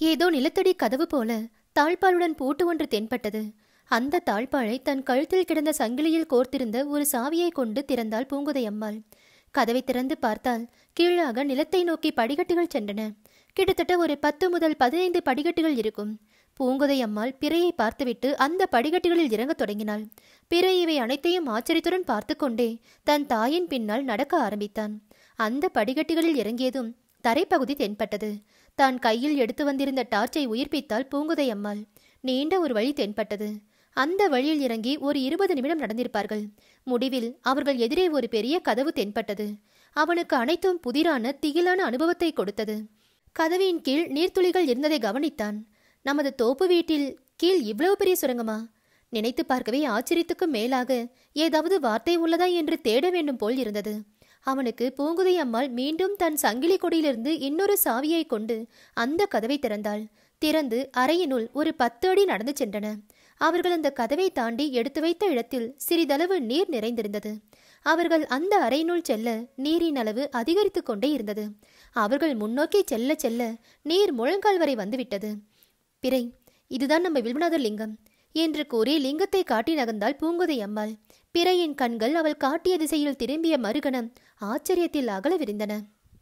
ஏதோ நிலத்தடி கதவு போல தாழ்பாலுடன் பூட்டு ஒன்று தென்பட்டது அந்த தாழ்பாளை தன் கழுத்தில் கிடந்த சங்கிலியில் கோர்த்திருந்த ஒரு சாவியை கொண்டு திறந்தாள் பூங்குதை அம்மாள் கதவை திறந்து பார்த்தால் கீழாக நிலத்தை நோக்கி படிக்கட்டுகள் சென்றன கிட்டத்தட்ட ஒரு பத்து முதல் பதினைந்து படிக்கட்டுகள் இருக்கும் பூங்குதை அம்மாள் பிறையை பார்த்துவிட்டு அந்த படிக்கட்டுகளில் இறங்கத் தொடங்கினாள் பிறை இவை அனைத்தையும் ஆச்சரியத்துடன் பார்த்து கொண்டே தன் தாயின் பின்னால் நடக்க ஆரம்பித்தான் அந்த படிக்கட்டுகளில் இறங்கியதும் தரைப்பகுதி தென்பட்டது தான் கையில் எடுத்து வந்திருந்த டார்ச்சை உயிர்ப்பித்தாள் பூங்குதை அம்மாள் நீண்ட ஒரு வழி தென்பட்டது அந்த வழியில் இறங்கி ஒரு இருபது நிமிடம் நடந்திருப்பார்கள் முடிவில் அவர்கள் எதிரே ஒரு பெரிய கதவு தென்பட்டது அவனுக்கு அனைத்தும் புதிரான திகிலான அனுபவத்தை கொடுத்தது கதவின் கீழ் நீர்த்துளிகள் இருந்ததை கவனித்தான் நமது தோப்பு வீட்டில் கீழ் இவ்வளவு பெரிய சுரங்கமா நினைத்து பார்க்கவே ஆச்சரியத்துக்கும் மேலாக ஏதாவது வார்த்தை உள்ளதா என்று தேட வேண்டும் போல் இருந்தது அவனுக்கு பூங்குதை அம்மாள் மீண்டும் தன் சங்கிலி கொடியிலிருந்து இன்னொரு சாவியை கொண்டு அந்த கதவை திறந்தாள் திறந்து அறையினுள் ஒரு பத்து அடி நடந்து சென்றன அவர்கள் அந்த கதவை தாண்டி எடுத்து வைத்த இடத்தில் சிறிதளவு நீர் நிறைந்திருந்தது அவர்கள் அந்த அறையினுள் செல்ல நீரின் அளவு அதிகரித்து கொண்டே இருந்தது அவர்கள் முன்னோக்கி செல்ல செல்ல நீர் முழங்கால் வரை வந்துவிட்டது பிறை இதுதான் நம்ம வில்வநாதர் லிங்கம் என்று கூறி லிங்கத்தை காட்டி நகர்ந்தாள் பூங்குதை அம்மாள் பிறையின் கண்கள் அவள் காட்டிய திசையில் திரும்பிய மறுகணம் ஆச்சரியத்தில் அகல விரிந்தன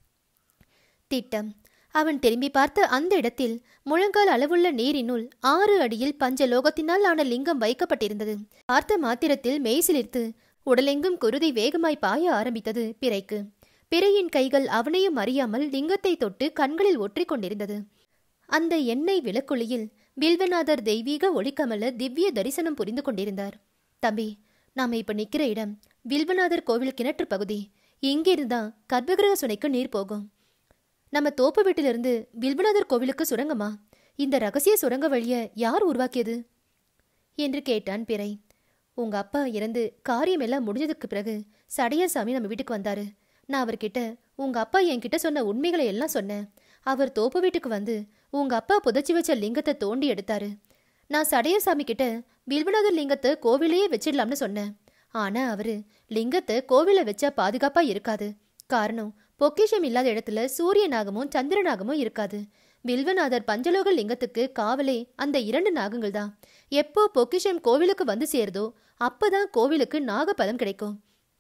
திட்டம் அவன் திரும்பி பார்த்த அந்த இடத்தில் முழங்கால் அளவுள்ள நீரினுள் ஆறு அடியில் பஞ்சலோகத்தினால் ஆன லிங்கம் வைக்கப்பட்டிருந்தது பார்த்த மாத்திரத்தில் மெய்சிலிர்த்து உடலெங்கும் குருதி வேகமாய் பாய ஆரம்பித்தது பிறைக்கு பிறையின் கைகள் அவனையும் அறியாமல் லிங்கத்தை தொட்டு கண்களில் ஒற்றிக் கொண்டிருந்தது அந்த எண்ணெய் விளக்குழியில் பில்வநாதர் தெய்வீக ஒளிக்கமல திவ்ய தரிசனம் புரிந்து கொண்டிருந்தார் தம்பி நாம இப்ப நிக்கிற இடம் வில்வநாதர் கோவில் கிணற்று பகுதி இங்கிருந்தா கர்ப்பகிரக சுனைக்கு நீர் போகும் நம்ம தோப்பு வீட்டிலிருந்து வில்வநாதர் கோவிலுக்கு சுரங்கமா இந்த ரகசிய சுரங்க வழிய யார் உருவாக்கியது என்று கேட்டான் பிறை உங்க அப்பா இறந்து காரியம் எல்லாம் முடிஞ்சதுக்கு பிறகு சடையசாமி நம்ம வீட்டுக்கு வந்தாரு நான் அவர்கிட்ட உங்க அப்பா என்கிட்ட சொன்ன உண்மைகளை எல்லாம் சொன்னேன் அவர் தோப்பு வீட்டுக்கு வந்து உங்க அப்பா புதைச்சி வச்ச லிங்கத்தை தோண்டி எடுத்தாரு நான் சடையசாமி கிட்ட வில்வநாதர் லிங்கத்தை கோவிலையே வச்சிடலாம்னு சொன்னேன் ஆனா அவரு லிங்கத்தை கோவில வச்சா பாதுகாப்பா இருக்காது காரணம் பொக்கிஷம் இல்லாத இடத்துல சூரிய நாகமும் சந்திர நாகமும் இருக்காது வில்வநாதர் பஞ்சலோக லிங்கத்துக்கு காவலே அந்த இரண்டு நாகங்கள் தான் எப்போ பொக்கிஷம் கோவிலுக்கு வந்து சேருதோ அப்பதான் கோவிலுக்கு நாகபலம் கிடைக்கும்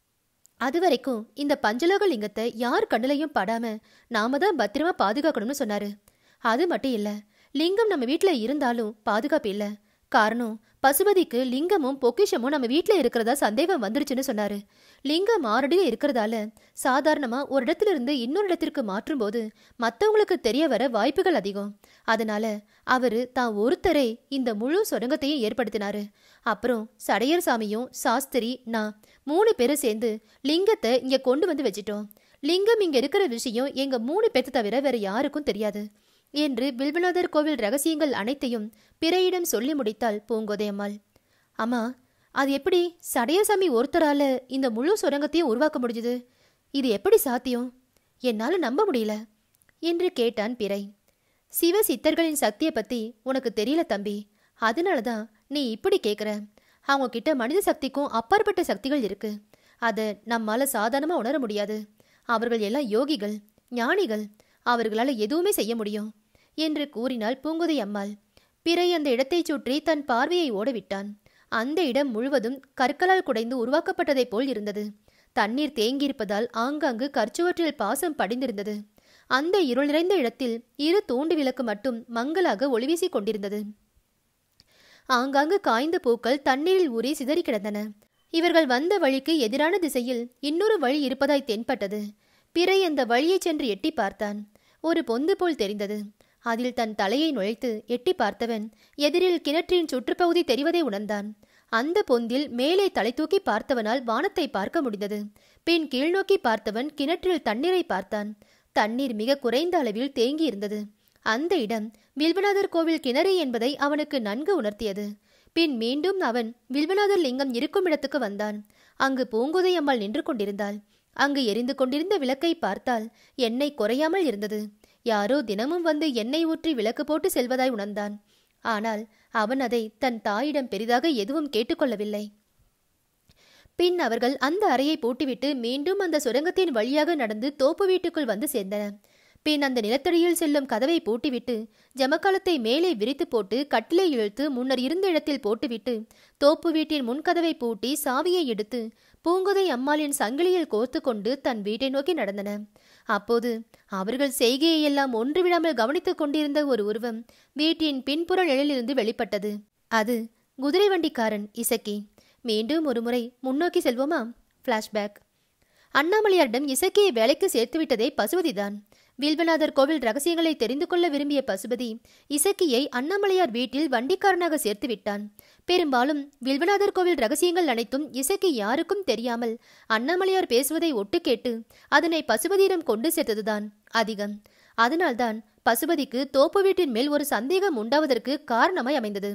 அது வரைக்கும் இந்த பஞ்சலோக லிங்கத்தை யார் கண்ணுலையும் படாம நாம தான் பத்திரமா பாதுகாக்கணும்னு சொன்னாரு அது மட்டும் இல்ல லிங்கம் நம்ம வீட்ல இருந்தாலும் பாதுகாப்பு இல்ல காரணம் பசுபதிக்கு லிங்கமும் பொக்கிஷமும் நம்ம வீட்ல இருக்கிறதா சந்தேகம் வந்துருச்சுன்னு சொன்னாரு லிங்கம் ஆறடியில இருக்கிறதால சாதாரணமா ஒரு இடத்துல இருந்து இன்னொரு இடத்திற்கு மாற்றும்போது மத்தவங்களுக்கு தெரிய வர வாய்ப்புகள் அதிகம் அதனால அவரு தான் ஒருத்தரே இந்த முழு சுரங்கத்தையும் ஏற்படுத்தினாரு அப்புறம் சடையர் சாமியும் சாஸ்திரி நான் மூணு பேரும் சேர்ந்து லிங்கத்தை இங்க கொண்டு வந்து வச்சிட்டோம் லிங்கம் இங்க இருக்கிற விஷயம் எங்க மூணு பேர்த்த தவிர வேற யாருக்கும் தெரியாது என்று வில்வநாதர் கோவில் ரகசியங்கள் அனைத்தையும் பிறையிடம் சொல்லி முடித்தாள் பூங்கோதையம்மாள் அம்மா அது எப்படி சடையசாமி ஒருத்தரால இந்த முழு சுரங்கத்தையும் உருவாக்க முடிஞ்சது இது எப்படி சாத்தியம் என்னால நம்ப முடியல என்று கேட்டான் பிறை சிவ சித்தர்களின் சக்தியை பத்தி உனக்கு தெரியல தம்பி அதனால தான் நீ இப்படி கேக்குற அவங்க கிட்ட மனித சக்திக்கும் அப்பாற்பட்ட சக்திகள் இருக்கு அதை நம்மால சாதாரணமா உணர முடியாது அவர்கள் எல்லாம் யோகிகள் ஞானிகள் அவர்களால எதுவுமே செய்ய முடியும் என்று கூறினாள் பூங்குதை அம்மாள் பிறை அந்த இடத்தைச் சுற்றி தன் பார்வையை ஓடவிட்டான் அந்த இடம் முழுவதும் கற்களால் குடைந்து உருவாக்கப்பட்டதைப் போல் இருந்தது தண்ணீர் தேங்கியிருப்பதால் ஆங்காங்கு கற்சுவற்றில் பாசம் படிந்திருந்தது அந்த இருள் நிறைந்த இடத்தில் இரு தூண்டு விளக்கு மட்டும் மங்கலாக ஒளிவீசிக் கொண்டிருந்தது ஆங்காங்கு காய்ந்த பூக்கள் தண்ணீரில் ஊறி சிதறி கிடந்தன இவர்கள் வந்த வழிக்கு எதிரான திசையில் இன்னொரு வழி இருப்பதாய் தென்பட்டது பிறை அந்த வழியைச் சென்று எட்டி பார்த்தான் ஒரு பொந்து போல் தெரிந்தது அதில் தன் தலையை நுழைத்து எட்டி பார்த்தவன் எதிரில் கிணற்றின் சுற்றுப்பகுதி தெரிவதை உணர்ந்தான் அந்த பொந்தில் மேலே தலை தூக்கி பார்த்தவனால் வானத்தை பார்க்க முடிந்தது பின் கீழ்நோக்கி பார்த்தவன் கிணற்றில் தண்ணீரை பார்த்தான் தண்ணீர் மிக குறைந்த அளவில் தேங்கி இருந்தது அந்த இடம் வில்வநாதர் கோவில் கிணறு என்பதை அவனுக்கு நன்கு உணர்த்தியது பின் மீண்டும் அவன் வில்வநாதர் லிங்கம் இருக்கும் இடத்துக்கு வந்தான் அங்கு பூங்குதை அம்மாள் நின்று கொண்டிருந்தாள் அங்கு எரிந்து கொண்டிருந்த விளக்கை பார்த்தால் எண்ணெய் குறையாமல் இருந்தது யாரோ தினமும் வந்து எண்ணெய் ஊற்றி விளக்கு போட்டு செல்வதாய் உணர்ந்தான் ஆனால் அவன் அதை தன் தாயிடம் பெரிதாக எதுவும் கேட்டுக்கொள்ளவில்லை பின் அவர்கள் அந்த அறையை பூட்டிவிட்டு மீண்டும் அந்த சுரங்கத்தின் வழியாக நடந்து தோப்பு வீட்டுக்குள் வந்து சேர்ந்தனர் பின் அந்த நிலத்தடியில் செல்லும் கதவை பூட்டிவிட்டு ஜமக்காலத்தை மேலே விரித்து போட்டு கட்டிலை இழுத்து முன்னர் இருந்த இடத்தில் போட்டுவிட்டு தோப்பு வீட்டின் முன்கதவை பூட்டி சாவியை எடுத்து பூங்குதை அம்மாளின் சங்கிலியில் கோர்த்து கொண்டு தன் வீட்டை நோக்கி நடந்தன அப்போது அவர்கள் செய்கையை எல்லாம் ஒன்றுவிடாமல் கவனித்துக் கொண்டிருந்த ஒரு உருவம் வீட்டின் பின்புற நிழலிலிருந்து வெளிப்பட்டது அது குதிரை வண்டிக்காரன் இசக்கி மீண்டும் ஒருமுறை முன்னோக்கி செல்வோமா ஃப்ளாஷ்பேக் அண்ணாமலையாரிடம் இசக்கியை வேலைக்கு சேர்த்துவிட்டதே பசுபதிதான் வில்வநாதர் கோவில் ரகசியங்களை தெரிந்து கொள்ள விரும்பிய பசுபதி இசக்கியை அண்ணாமலையார் வீட்டில் வண்டிக்காரனாக சேர்த்து விட்டான் பெரும்பாலும் வில்வநாதர் கோவில் ரகசியங்கள் அனைத்தும் இசக்கி யாருக்கும் தெரியாமல் அண்ணாமலையார் பேசுவதை ஒட்டு கேட்டு அதனை பசுபதியிடம் கொண்டு சேர்த்ததுதான் அதிகம் அதனால்தான் பசுபதிக்கு தோப்பு வீட்டின் மேல் ஒரு சந்தேகம் உண்டாவதற்கு காரணமாய் அமைந்தது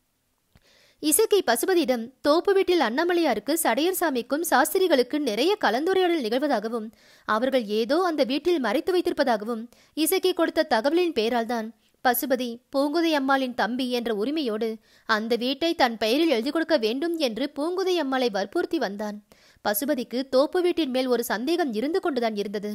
இசக்கி பசுபதியிடம் தோப்பு வீட்டில் அண்ணாமலையாருக்கு சடையர் சாமிக்கும் சாஸ்திரிகளுக்கு நிறைய கலந்துரையாடல் நிகழ்வதாகவும் அவர்கள் ஏதோ அந்த வீட்டில் மறைத்து வைத்திருப்பதாகவும் இசக்கி கொடுத்த தகவலின் பேரால்தான் பசுபதி பூங்குதை அம்மாளின் தம்பி என்ற உரிமையோடு அந்த வீட்டை தன் பெயரில் எழுதி கொடுக்க வேண்டும் என்று பூங்குதை அம்மாளை வற்புறுத்தி வந்தான் பசுபதிக்கு தோப்பு வீட்டின் மேல் ஒரு சந்தேகம் இருந்து கொண்டுதான் இருந்தது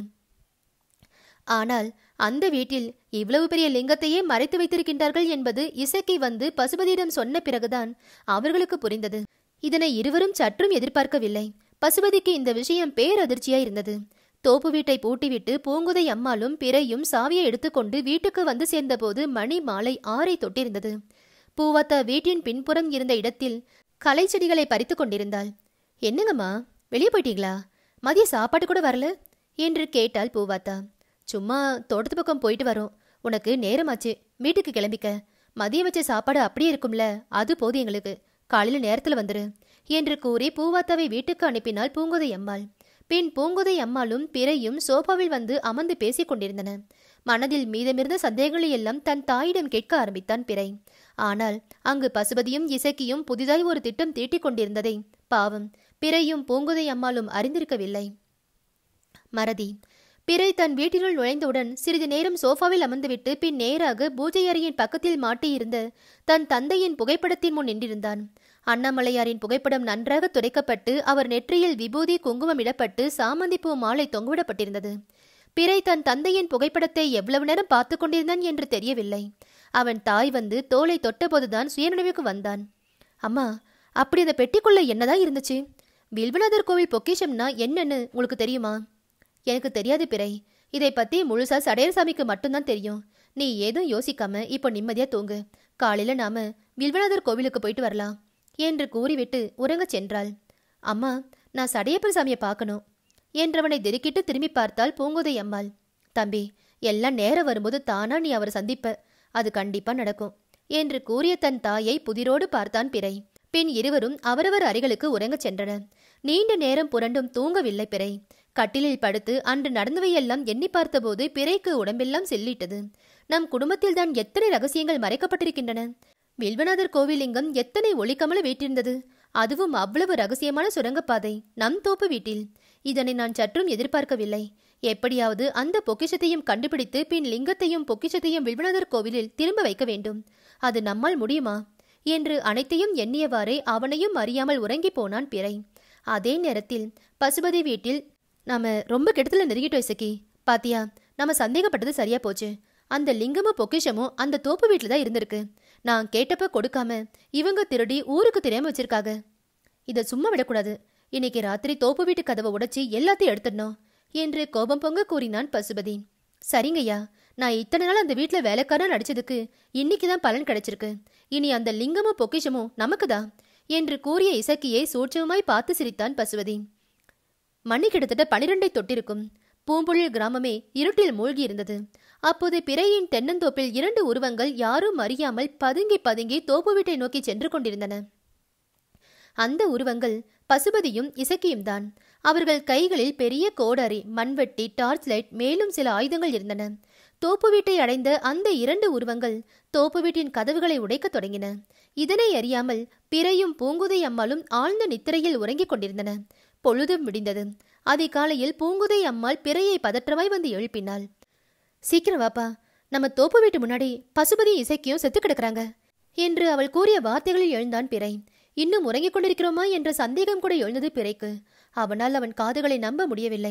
ஆனால் அந்த வீட்டில் இவ்வளவு பெரிய லிங்கத்தையே மறைத்து வைத்திருக்கின்றார்கள் என்பது இசக்கி வந்து பசுபதியிடம் சொன்ன பிறகுதான் அவர்களுக்கு புரிந்தது இதனை இருவரும் சற்றும் எதிர்பார்க்கவில்லை பசுபதிக்கு இந்த விஷயம் பேரதிர்ச்சியாய் இருந்தது தோப்பு வீட்டை பூட்டிவிட்டு பூங்குதை அம்மாளும் பிறையும் சாவியை எடுத்துக்கொண்டு வீட்டுக்கு வந்து சேர்ந்தபோது மணி மாலை ஆறை தொட்டிருந்தது பூவத்தா வீட்டின் பின்புறம் இருந்த இடத்தில் களை செடிகளை பறித்து கொண்டிருந்தாள் என்னங்கம்மா வெளியே போயிட்டீங்களா மதிய சாப்பாட்டு கூட வரல என்று கேட்டாள் பூவாத்தா சும்மா தோட்டத்து பக்கம் போயிட்டு வரோம் உனக்கு நேரமாச்சு வீட்டுக்கு கிளம்பிக்க மதியம் வச்ச சாப்பாடு அப்படியே இருக்கும்ல அது போதும் எங்களுக்கு காலையில நேரத்துல வந்துரு என்று கூறி பூவாத்தாவை வீட்டுக்கு அனுப்பினாள் பூங்குதை அம்மாள் பின் பூங்குதை அம்மாளும் பிறையும் சோபாவில் வந்து அமர்ந்து பேசிக் கொண்டிருந்தன மனதில் மீதமிருந்த சந்தேகங்களை எல்லாம் தன் தாயிடம் கேட்க ஆரம்பித்தான் பிறை ஆனால் அங்கு பசுபதியும் இசக்கியும் புதிதாய் ஒரு திட்டம் தீட்டிக் கொண்டிருந்ததை பாவம் பிறையும் பூங்குதை அம்மாளும் அறிந்திருக்கவில்லை மறதி பிறை தன் வீட்டினுள் நுழைந்தவுடன் சிறிது நேரம் சோஃபாவில் அமர்ந்துவிட்டு பின் நேராக பூஜை அறையின் பக்கத்தில் மாட்டியிருந்த தன் தந்தையின் புகைப்படத்தின் முன் நின்றிருந்தான் அண்ணாமலையாரின் புகைப்படம் நன்றாக துடைக்கப்பட்டு அவர் நெற்றியில் விபூதி குங்குமம் இடப்பட்டு சாமந்திப்பூ மாலை தொங்கவிடப்பட்டிருந்தது பிறை தன் தந்தையின் புகைப்படத்தை எவ்வளவு நேரம் பார்த்து கொண்டிருந்தான் என்று தெரியவில்லை அவன் தாய் வந்து தோலை தொட்டபோதுதான் சுயநினைவுக்கு வந்தான் அம்மா அப்படி அந்த பெட்டிக்குள்ள என்னதான் இருந்துச்சு வில்வநாதர் கோவில் பொக்கிஷம்னா என்னன்னு உங்களுக்கு தெரியுமா எனக்கு தெரியாது பிறை இதை பத்தி முழுசா சடையரசாமிக்கு மட்டும்தான் தெரியும் நீ ஏதும் யோசிக்காம இப்போ நிம்மதியா தூங்கு காலையில நாம வில்வநாதர் கோவிலுக்கு போயிட்டு வரலாம் என்று கூறிவிட்டு உறங்கச் சென்றாள் அம்மா நான் சடையப்பன் சாமியை பார்க்கணும் என்றவனை திடுக்கிட்டு திரும்பி பார்த்தாள் பூங்கோதை அம்மாள் தம்பி எல்லாம் நேரம் வரும்போது தானா நீ அவரை சந்திப்ப அது கண்டிப்பா நடக்கும் என்று கூறிய தன் தாயை புதிரோடு பார்த்தான் பிறை பின் இருவரும் அவரவர் அறைகளுக்கு உறங்கச் சென்றனர் நீண்ட நேரம் புரண்டும் தூங்கவில்லை பிறை கட்டிலில் படுத்து அன்று நடந்தவையெல்லாம் எண்ணி பார்த்தபோது பிறைக்கு உடம்பெல்லாம் செல்லிட்டது நம் குடும்பத்தில்தான் எத்தனை ரகசியங்கள் மறைக்கப்பட்டிருக்கின்றன வில்வநாதர் கோவிலிங்கம் எத்தனை ஒளிக்கமல வீட்டிருந்தது அதுவும் அவ்வளவு ரகசியமான சுரங்கப்பாதை நம் தோப்பு வீட்டில் இதனை நான் சற்றும் எதிர்பார்க்கவில்லை எப்படியாவது அந்த பொக்கிஷத்தையும் கண்டுபிடித்து பின் லிங்கத்தையும் பொக்கிஷத்தையும் வில்வநாதர் கோவிலில் திரும்ப வைக்க வேண்டும் அது நம்மால் முடியுமா என்று அனைத்தையும் எண்ணியவாறே அவனையும் அறியாமல் உறங்கி போனான் பிறை அதே நேரத்தில் பசுபதி வீட்டில் நாம ரொம்ப கெடுதல நெருங்கிட்டோம் இசக்கி பாத்தியா நம்ம சந்தேகப்பட்டது சரியா போச்சு அந்த லிங்கமும் பொக்கிஷமும் அந்த தோப்பு வீட்டில் தான் இருந்திருக்கு நான் கேட்டப்ப கொடுக்காம இவங்க திருடி ஊருக்கு தெரியாம வச்சிருக்காங்க இதை சும்மா விடக்கூடாது இன்னைக்கு ராத்திரி தோப்பு வீட்டு கதவை உடைச்சி எல்லாத்தையும் எடுத்துடணும் என்று கோபம் பொங்க கூறினான் பசுபதி சரிங்கய்யா நான் இத்தனை நாள் அந்த வீட்டில் வேலைக்காரன் நடிச்சதுக்கு இன்னைக்கு தான் பலன் கிடைச்சிருக்கு இனி அந்த லிங்கமும் பொக்கிஷமும் நமக்குதான் என்று கூறிய இசக்கியை சூட்சமாய் பார்த்து சிரித்தான் பசுபதி மணி கிட்டத்தட்ட பனிரெண்டை தொட்டிருக்கும் பூம்பொழில் கிராமமே இருட்டில் மூழ்கி இருந்தது அப்போது பிறையின் தென்னந்தோப்பில் இரண்டு உருவங்கள் யாரும் அறியாமல் பதுங்கி பதுங்கி தோப்பு வீட்டை நோக்கி சென்று கொண்டிருந்தன அந்த உருவங்கள் பசுபதியும் இசக்கியும் தான் அவர்கள் கைகளில் பெரிய கோடாரி மண்வெட்டி டார்ச் லைட் மேலும் சில ஆயுதங்கள் இருந்தன தோப்பு வீட்டை அடைந்த அந்த இரண்டு உருவங்கள் தோப்பு வீட்டின் கதவுகளை உடைக்கத் தொடங்கின இதனை அறியாமல் பிறையும் பூங்குதை அம்மாளும் ஆழ்ந்த நித்திரையில் உறங்கிக் கொண்டிருந்தன பொழுதும் விடிந்தது அதிகாலையில் பூங்குதை அம்மாள் பிறையை பதற்றமாய் வந்து எழுப்பினாள் சீக்கிரம் வாப்பா நம்ம தோப்பு வீட்டு முன்னாடி பசுபதி இசைக்கியும் செத்து கிடக்குறாங்க என்று அவள் கூறிய வார்த்தைகளில் எழுந்தான் பிறை இன்னும் உறங்கிக் கொண்டிருக்கிறோமா என்ற சந்தேகம் கூட எழுந்தது பிறைக்கு அவனால் அவன் காதுகளை நம்ப முடியவில்லை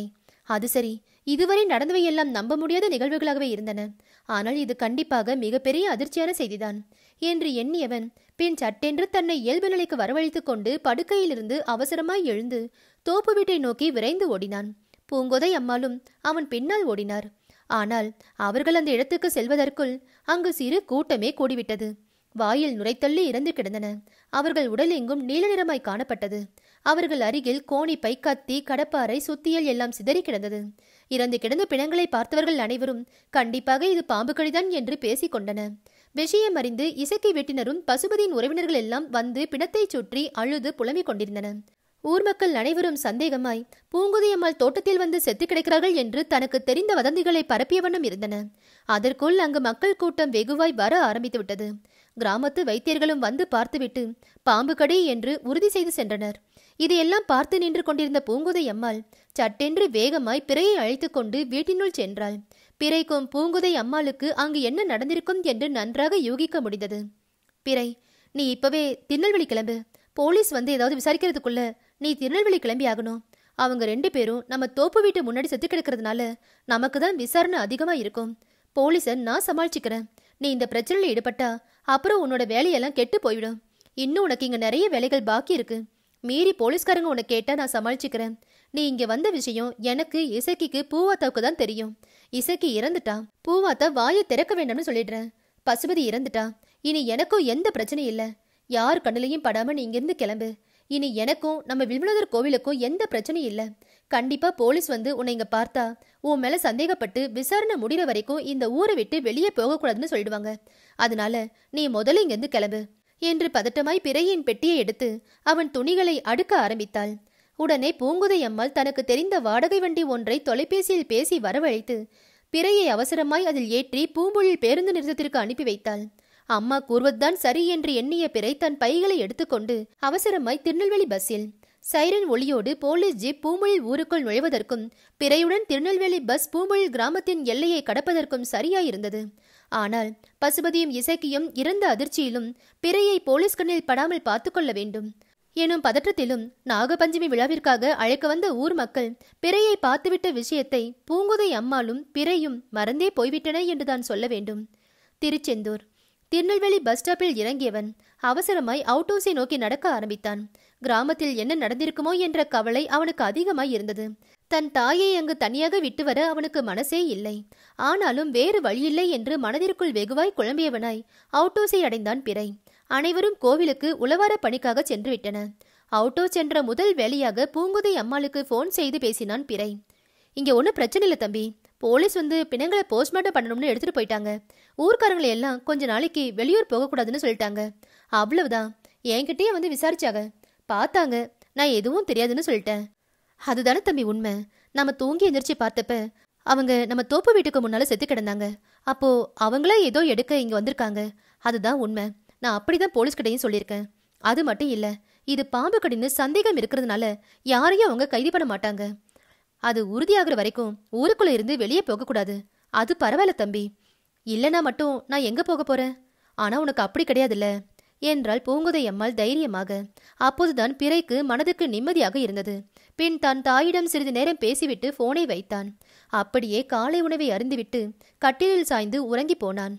அது சரி இதுவரை நடந்தவை எல்லாம் நம்ப முடியாத நிகழ்வுகளாகவே இருந்தன ஆனால் இது கண்டிப்பாக மிகப்பெரிய அதிர்ச்சியான செய்திதான் என்று எண்ணியவன் பின் சட்டென்று தன்னை இயல்பு நிலைக்கு வரவழைத்துக் கொண்டு படுக்கையிலிருந்து அவசரமாய் எழுந்து தோப்பு வீட்டை நோக்கி விரைந்து ஓடினான் பூங்கொதை அம்மாளும் அவன் பின்னால் ஓடினார் ஆனால் அவர்கள் அந்த இடத்துக்கு செல்வதற்குள் அங்கு சிறு கூட்டமே கூடிவிட்டது வாயில் நுரைத்தள்ளி இறந்து கிடந்தன அவர்கள் உடல் எங்கும் நீல நிறமாய் காணப்பட்டது அவர்கள் அருகில் கோணிப்பை கத்தி கடப்பாரை சுத்தியல் எல்லாம் சிதறி கிடந்தது இறந்து கிடந்த பிணங்களை பார்த்தவர்கள் அனைவரும் கண்டிப்பாக இது பாம்பு கடிதான் என்று பேசிக் கொண்டன விஷயம் அறிந்து இசக்கை வீட்டினரும் பசுபதியின் உறவினர்கள் எல்லாம் வந்து பிணத்தைச் சுற்றி அழுது புலம்பிக் கொண்டிருந்தன ஊர் மக்கள் அனைவரும் சந்தேகமாய் பூங்குதியம்மாள் தோட்டத்தில் வந்து செத்து கிடக்கிறார்கள் என்று தனக்கு தெரிந்த வதந்திகளை பரப்பிய வண்ணம் இருந்தன அதற்குள் அங்கு மக்கள் கூட்டம் வெகுவாய் வர ஆரம்பித்து விட்டது கிராமத்து வைத்தியர்களும் வந்து பார்த்துவிட்டு பாம்பு கடி என்று உறுதி செய்து சென்றனர் இதையெல்லாம் பார்த்து நின்று கொண்டிருந்த பூங்குதை அம்மாள் சட்டென்று வேகமாய் பிறையை அழைத்துக் கொண்டு வீட்டினுள் சென்றாள் பிறைக்கும் பூங்குதை அம்மாளுக்கு அங்கு என்ன நடந்திருக்கும் என்று நன்றாக யூகிக்க முடிந்தது பிறை நீ இப்பவே திருநெல்வேலி கிளம்பு போலீஸ் வந்து ஏதாவது விசாரிக்கிறதுக்குள்ள நீ திருநெல்வேலி கிளம்பி ஆகணும் அவங்க ரெண்டு பேரும் நம்ம தோப்பு வீட்டு முன்னாடி செத்து கிடக்கிறதுனால நமக்கு தான் விசாரணை அதிகமா இருக்கும் போலீஸை நான் சமாளிச்சுக்கிறேன் நீ இந்த பிரச்சனையில் ஈடுபட்டா அப்புறம் உன்னோட வேலையெல்லாம் கெட்டு போயிடும் இன்னும் உனக்கு இங்க நிறைய வேலைகள் பாக்கி இருக்கு மீறி போலீஸ்காரங்க உன்னை கேட்டா நான் சமாளிச்சுக்கிறேன் நீ இங்க வந்த விஷயம் எனக்கு இசக்கிக்கு பூவாத்தாவுக்கு தான் தெரியும் இசக்கி இறந்துட்டா பூவாத்தா வாயை திறக்க வேண்டாம்னு சொல்லிடுறேன் பசுபதி இறந்துட்டா இனி எனக்கும் எந்த பிரச்சனையும் இல்ல யார் கண்ணுலையும் படாம நீ இங்கிருந்து கிளம்பு இனி எனக்கும் நம்ம வில்வநாதர் கோவிலுக்கும் எந்த பிரச்சனையும் இல்ல கண்டிப்பா போலீஸ் வந்து உன்னை இங்க பார்த்தா உன் மேல சந்தேகப்பட்டு விசாரணை முடிகிற வரைக்கும் இந்த ஊரை விட்டு வெளியே போகக்கூடாதுன்னு சொல்லிடுவாங்க அதனால நீ முதல்ல இங்கிருந்து கிளம்பு என்று பதட்டமாய் பிறையின் பெட்டியை எடுத்து அவன் துணிகளை அடுக்க ஆரம்பித்தாள் உடனே பூங்குதை அம்மாள் தனக்கு தெரிந்த வாடகை வண்டி ஒன்றை தொலைபேசியில் பேசி வரவழைத்து பிறையை அவசரமாய் அதில் ஏற்றி பூம்பொழில் பேருந்து நிறுத்தத்திற்கு அனுப்பி வைத்தாள் அம்மா கூறுவதுதான் சரி என்று எண்ணிய பிறை தன் பைகளை எடுத்துக்கொண்டு அவசரமாய் திருநெல்வேலி பஸ்ஸில் சைரன் ஒளியோடு போலீஸ் ஜீப் பூமொழில் ஊருக்குள் நுழைவதற்கும் பிறையுடன் திருநெல்வேலி பஸ் பூமொழில் கிராமத்தின் எல்லையை கடப்பதற்கும் சரியாயிருந்தது ஆனால் பசுபதியும் இசக்கியும் இறந்த அதிர்ச்சியிலும் பிறையை போலீஸ் கண்ணில் படாமல் பார்த்து கொள்ள வேண்டும் எனும் பதற்றத்திலும் நாகபஞ்சமி விழாவிற்காக அழைக்க வந்த ஊர் மக்கள் பிறையை பார்த்துவிட்ட விஷயத்தை பூங்குதை அம்மாளும் பிறையும் மறந்தே போய்விட்டன என்றுதான் சொல்ல வேண்டும் திருச்செந்தூர் திருநெல்வேலி பஸ் ஸ்டாப்பில் இறங்கியவன் அவசரமாய் அவுட் ஹவுஸை நோக்கி நடக்க ஆரம்பித்தான் கிராமத்தில் என்ன நடந்திருக்குமோ என்ற கவலை அவனுக்கு அதிகமாய் இருந்தது தன் தாயை அங்கு தனியாக விட்டு வர அவனுக்கு மனசே இல்லை ஆனாலும் வேறு வழியில்லை என்று மனதிற்குள் வெகுவாய் குழம்பியவனாய் அவுட் ஹவுஸை அடைந்தான் பிறை அனைவரும் கோவிலுக்கு உளவார பணிக்காக சென்று விட்டன அவுட்டோ சென்ற முதல் வேலையாக பூங்குதை அம்மாளுக்கு ஃபோன் செய்து பேசினான் பிறை இங்க ஒன்றும் பிரச்சனை இல்லை தம்பி போலீஸ் வந்து பிணங்களை போஸ்ட்மார்ட்டம் பண்ணணும்னு எடுத்துட்டு போயிட்டாங்க ஊர்க்காரங்களை எல்லாம் கொஞ்ச நாளைக்கு வெளியூர் போகக்கூடாதுன்னு சொல்லிட்டாங்க அவ்வளவுதான் என்கிட்டயே வந்து விசாரிச்சாங்க பார்த்தாங்க நான் எதுவும் தெரியாதுன்னு சொல்லிட்டேன் அதுதானே தம்பி உண்மை நம்ம தூங்கி எந்திரிச்சு பார்த்தப்ப அவங்க நம்ம தோப்பு வீட்டுக்கு முன்னால செத்து கிடந்தாங்க அப்போ அவங்களே ஏதோ எடுக்க இங்க வந்திருக்காங்க அதுதான் உண்மை நான் அப்படிதான் போலீஸ்கிட்டையும் சொல்லியிருக்கேன் அது மட்டும் இல்ல இது பாம்பு கடின்னு சந்தேகம் இருக்கிறதுனால யாரையும் அவங்க கைது பண்ண மாட்டாங்க அது உறுதியாகிற வரைக்கும் ஊருக்குள்ள இருந்து வெளியே போகக்கூடாது அது பரவாயில்ல தம்பி இல்லனா மட்டும் நான் எங்க போக போறேன் ஆனா உனக்கு அப்படி கிடையாதுல்ல என்றாள் பூங்குதை அம்மாள் தைரியமாக அப்போதுதான் பிறைக்கு மனதுக்கு நிம்மதியாக இருந்தது பின் தன் தாயிடம் சிறிது நேரம் பேசிவிட்டு போனை வைத்தான் அப்படியே காலை உணவை அருந்திவிட்டு கட்டிலில் சாய்ந்து உறங்கி போனான்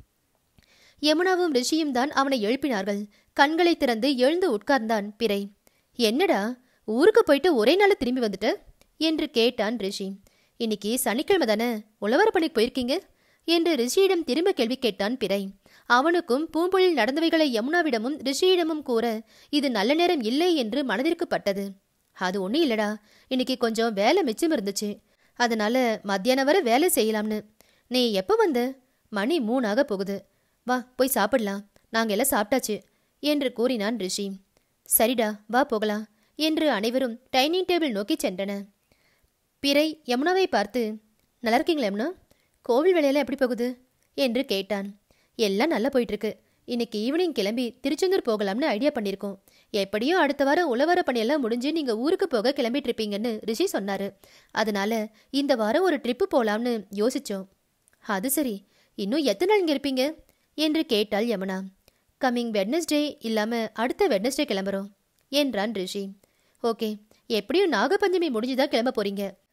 யமுனாவும் ரிஷியும் தான் அவனை எழுப்பினார்கள் கண்களை திறந்து எழுந்து உட்கார்ந்தான் பிறை என்னடா ஊருக்கு போயிட்டு ஒரே நாள் திரும்பி வந்துட்ட என்று கேட்டான் ரிஷி இன்னைக்கு சனிக்கிழமை தானே உழவர பணிக்கு போயிருக்கீங்க என்று ரிஷியிடம் திரும்ப கேள்வி கேட்டான் பிறை அவனுக்கும் பூம்பொழில் நடந்தவைகளை யமுனாவிடமும் ரிஷியிடமும் கூற இது நல்ல நேரம் இல்லை என்று மனதிற்கு பட்டது அது ஒன்றும் இல்லடா இன்னைக்கு கொஞ்சம் வேலை மிச்சம் இருந்துச்சு அதனால மத்தியானம் வரை வேலை செய்யலாம்னு நீ எப்போ வந்த மணி மூணாக போகுது வா போய் சாப்பிடலாம் நாங்க எல்லாம் சாப்பிட்டாச்சு என்று கூறினான் ரிஷி சரிடா வா போகலாம் என்று அனைவரும் டைனிங் டேபிள் நோக்கி சென்றன பிறை யமுனாவை பார்த்து நல்லா இருக்கீங்களா யமுனா கோவில் வேலையெல்லாம் எப்படி போகுது என்று கேட்டான் எல்லாம் நல்லா போயிட்டு இருக்கு இன்னைக்கு ஈவினிங் கிளம்பி திருச்செந்தூர் போகலாம்னு ஐடியா பண்ணியிருக்கோம் எப்படியோ அடுத்த வாரம் உழவர பணியெல்லாம் முடிஞ்சு நீங்க ஊருக்கு போக கிளம்பிட்டு இருப்பீங்கன்னு ரிஷி சொன்னாரு அதனால இந்த வாரம் ஒரு ட்ரிப்பு போலாம்னு யோசிச்சோம் அது சரி இன்னும் எத்தனை நாள் இங்க இருப்பீங்க என்று கேட்டாள் யமுனா கம்மிங் வெட்னஸ்டே இல்லாம அடுத்த வெட்னஸ்டே கிளம்புறோம் என்றான் ரிஷி ஓகே எப்படியும் நாகபஞ்சமி முடிஞ்சுதான் கிளம்ப போறீங்க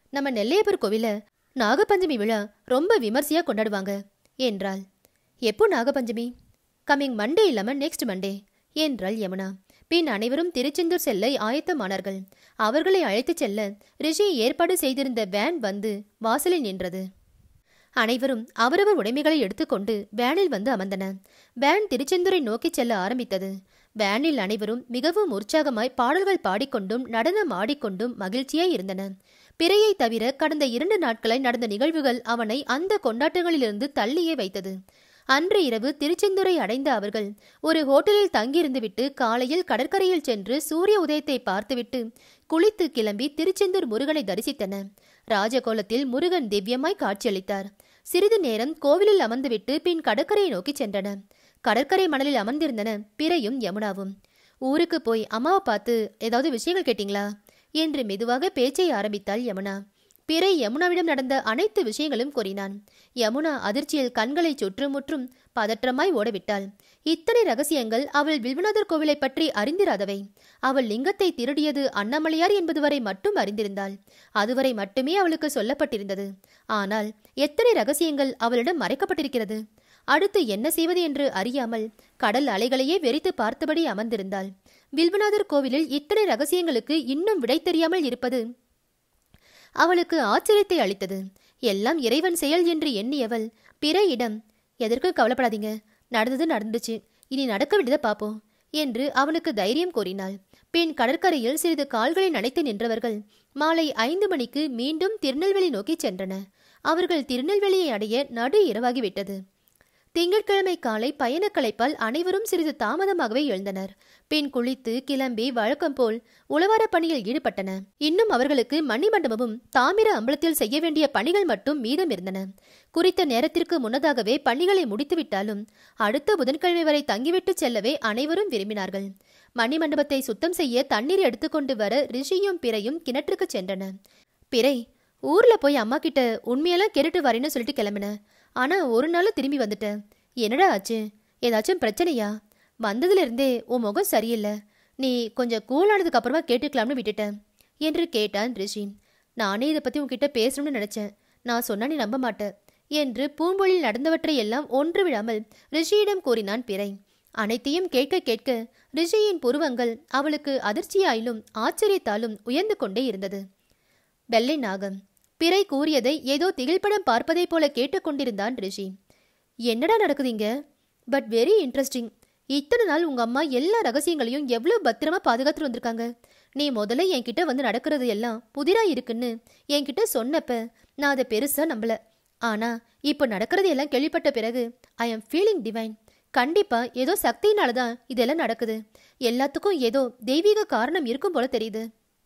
நம்ம நெல்லையப்பர் கோவில நாகபஞ்சமி விழா ரொம்ப விமர்சையா கொண்டாடுவாங்க என்றாள் எப்போ நாகபஞ்சமி கம்மிங் மண்டே இல்லாம நெக்ஸ்ட் மண்டே என்றாள் யமுனா பின் அனைவரும் திருச்செந்தூர் செல்ல ஆயத்தமானார்கள் அவர்களை அழைத்துச் செல்ல ரிஷி ஏற்பாடு செய்திருந்த வேன் வந்து வாசலில் நின்றது அனைவரும் அவரவர் உடைமைகளை எடுத்துக்கொண்டு வேனில் வந்து அமர்ந்தன வேன் திருச்செந்தூரை நோக்கிச் செல்ல ஆரம்பித்தது வேனில் அனைவரும் மிகவும் உற்சாகமாய் பாடல்கள் பாடிக்கொண்டும் நடனம் ஆடிக்கொண்டும் மகிழ்ச்சியாய் இருந்தன பிறையை தவிர கடந்த இரண்டு நாட்களாய் நடந்த நிகழ்வுகள் அவனை அந்த கொண்டாட்டங்களிலிருந்து தள்ளியே வைத்தது அன்று இரவு திருச்செந்தூரை அடைந்த அவர்கள் ஒரு ஹோட்டலில் தங்கியிருந்துவிட்டு காலையில் கடற்கரையில் சென்று சூரிய உதயத்தை பார்த்துவிட்டு குளித்து கிளம்பி திருச்செந்தூர் முருகனை தரிசித்தன ராஜகோலத்தில் முருகன் திவ்யமாய் காட்சியளித்தார் சிறிது நேரம் கோவிலில் அமர்ந்துவிட்டு பின் கடற்கரையை நோக்கி சென்றன கடற்கரை மணலில் அமர்ந்திருந்தன பிறையும் யமுனாவும் ஊருக்கு போய் அம்மாவை பார்த்து ஏதாவது விஷயங்கள் கேட்டீங்களா என்று மெதுவாக பேச்சை ஆரம்பித்தாள் யமுனா பிறை யமுனாவிடம் நடந்த அனைத்து விஷயங்களும் கூறினான் யமுனா அதிர்ச்சியில் கண்களை சுற்றுமுற்றும் பதற்றமாய் ஓடவிட்டாள் இத்தனை ரகசியங்கள் அவள் வில்வநாதர் கோவிலை பற்றி அறிந்திராதவை அவள் லிங்கத்தை திருடியது அண்ணாமலையார் என்பது வரை மட்டும் அறிந்திருந்தாள் அதுவரை மட்டுமே அவளுக்கு சொல்லப்பட்டிருந்தது ஆனால் எத்தனை ரகசியங்கள் அவளிடம் மறைக்கப்பட்டிருக்கிறது அடுத்து என்ன செய்வது என்று அறியாமல் கடல் அலைகளையே வெறித்து பார்த்தபடி அமர்ந்திருந்தாள் வில்வநாதர் கோவிலில் இத்தனை ரகசியங்களுக்கு இன்னும் விடை தெரியாமல் இருப்பது அவளுக்கு ஆச்சரியத்தை அளித்தது எல்லாம் இறைவன் செயல் என்று எண்ணியவள் பிறையிடம் எதற்கு கவலைப்படாதீங்க நடந்தது நடந்துச்சு இனி நடக்க வேண்டியதை பார்ப்போம் என்று அவனுக்கு தைரியம் கூறினாள் பின் கடற்கரையில் சிறிது கால்களை நனைத்து நின்றவர்கள் மாலை ஐந்து மணிக்கு மீண்டும் திருநெல்வேலி நோக்கி சென்றன அவர்கள் திருநெல்வேலியை அடைய நடு இரவாகிவிட்டது திங்கட்கிழமை காலை பயணக் களைப்பால் அனைவரும் சிறிது தாமதமாகவே எழுந்தனர் பின் குளித்து கிளம்பி வழக்கம் போல் உளவார பணியில் ஈடுபட்டன இன்னும் அவர்களுக்கு மணிமண்டபமும் தாமிர அம்பலத்தில் செய்ய வேண்டிய பணிகள் மட்டும் மீதம் இருந்தன குறித்த நேரத்திற்கு முன்னதாகவே பணிகளை முடித்துவிட்டாலும் அடுத்த புதன்கிழமை வரை தங்கிவிட்டு செல்லவே அனைவரும் விரும்பினார்கள் மணிமண்டபத்தை சுத்தம் செய்ய தண்ணீர் எடுத்துக்கொண்டு வர ரிஷியும் பிறையும் கிணற்றுக்கு சென்றன பிறை ஊர்ல போய் அம்மா கிட்ட உண்மையெல்லாம் கேட்டுட்டு வரேன்னு சொல்லிட்டு கிளம்பின ஆனா ஒரு நாள் திரும்பி வந்துட்டேன் என்னடா ஆச்சு ஏதாச்சும் பிரச்சனையா வந்ததுல இருந்தே உன் முகம் சரியில்லை நீ கொஞ்சம் கூலானதுக்கு அப்புறமா கேட்டுக்கலாம்னு விட்டுட்டேன் என்று கேட்டான் ரிஷி நானே இதை பத்தி உன்கிட்ட பேசணும்னு நினைச்சேன் நான் சொன்னா நீ நம்ப மாட்ட என்று பூம்பொழில் நடந்தவற்றை எல்லாம் ஒன்று விடாமல் ரிஷியிடம் கூறினான் பிறை அனைத்தையும் கேட்க கேட்க ரிஷியின் புருவங்கள் அவளுக்கு அதிர்ச்சியாயிலும் ஆச்சரியத்தாலும் உயர்ந்து கொண்டே இருந்தது வெள்ளை நாகம் பிறை கூறியதை ஏதோ திகில்படம் பார்ப்பதைப் போல கேட்டுக்கொண்டிருந்தான் ரிஷி என்னடா நடக்குதுங்க பட் வெரி இன்ட்ரெஸ்டிங் இத்தனை நாள் உங்க அம்மா எல்லா ரகசியங்களையும் எவ்வளவு பத்திரமா பாதுகாத்துட்டு வந்திருக்காங்க நீ முதல்ல என்கிட்ட வந்து நடக்கிறது எல்லாம் புதிரா இருக்குன்னு என்கிட்ட சொன்னப்ப நான் அதை பெருசா நம்பல ஆனா இப்போ நடக்கிறது எல்லாம் கேள்விப்பட்ட பிறகு ஐ எம் ஃபீலிங் டிவைன் கண்டிப்பா ஏதோ சக்தியினால தான் இதெல்லாம் நடக்குது எல்லாத்துக்கும் ஏதோ தெய்வீக காரணம் இருக்கும் போல தெரியுது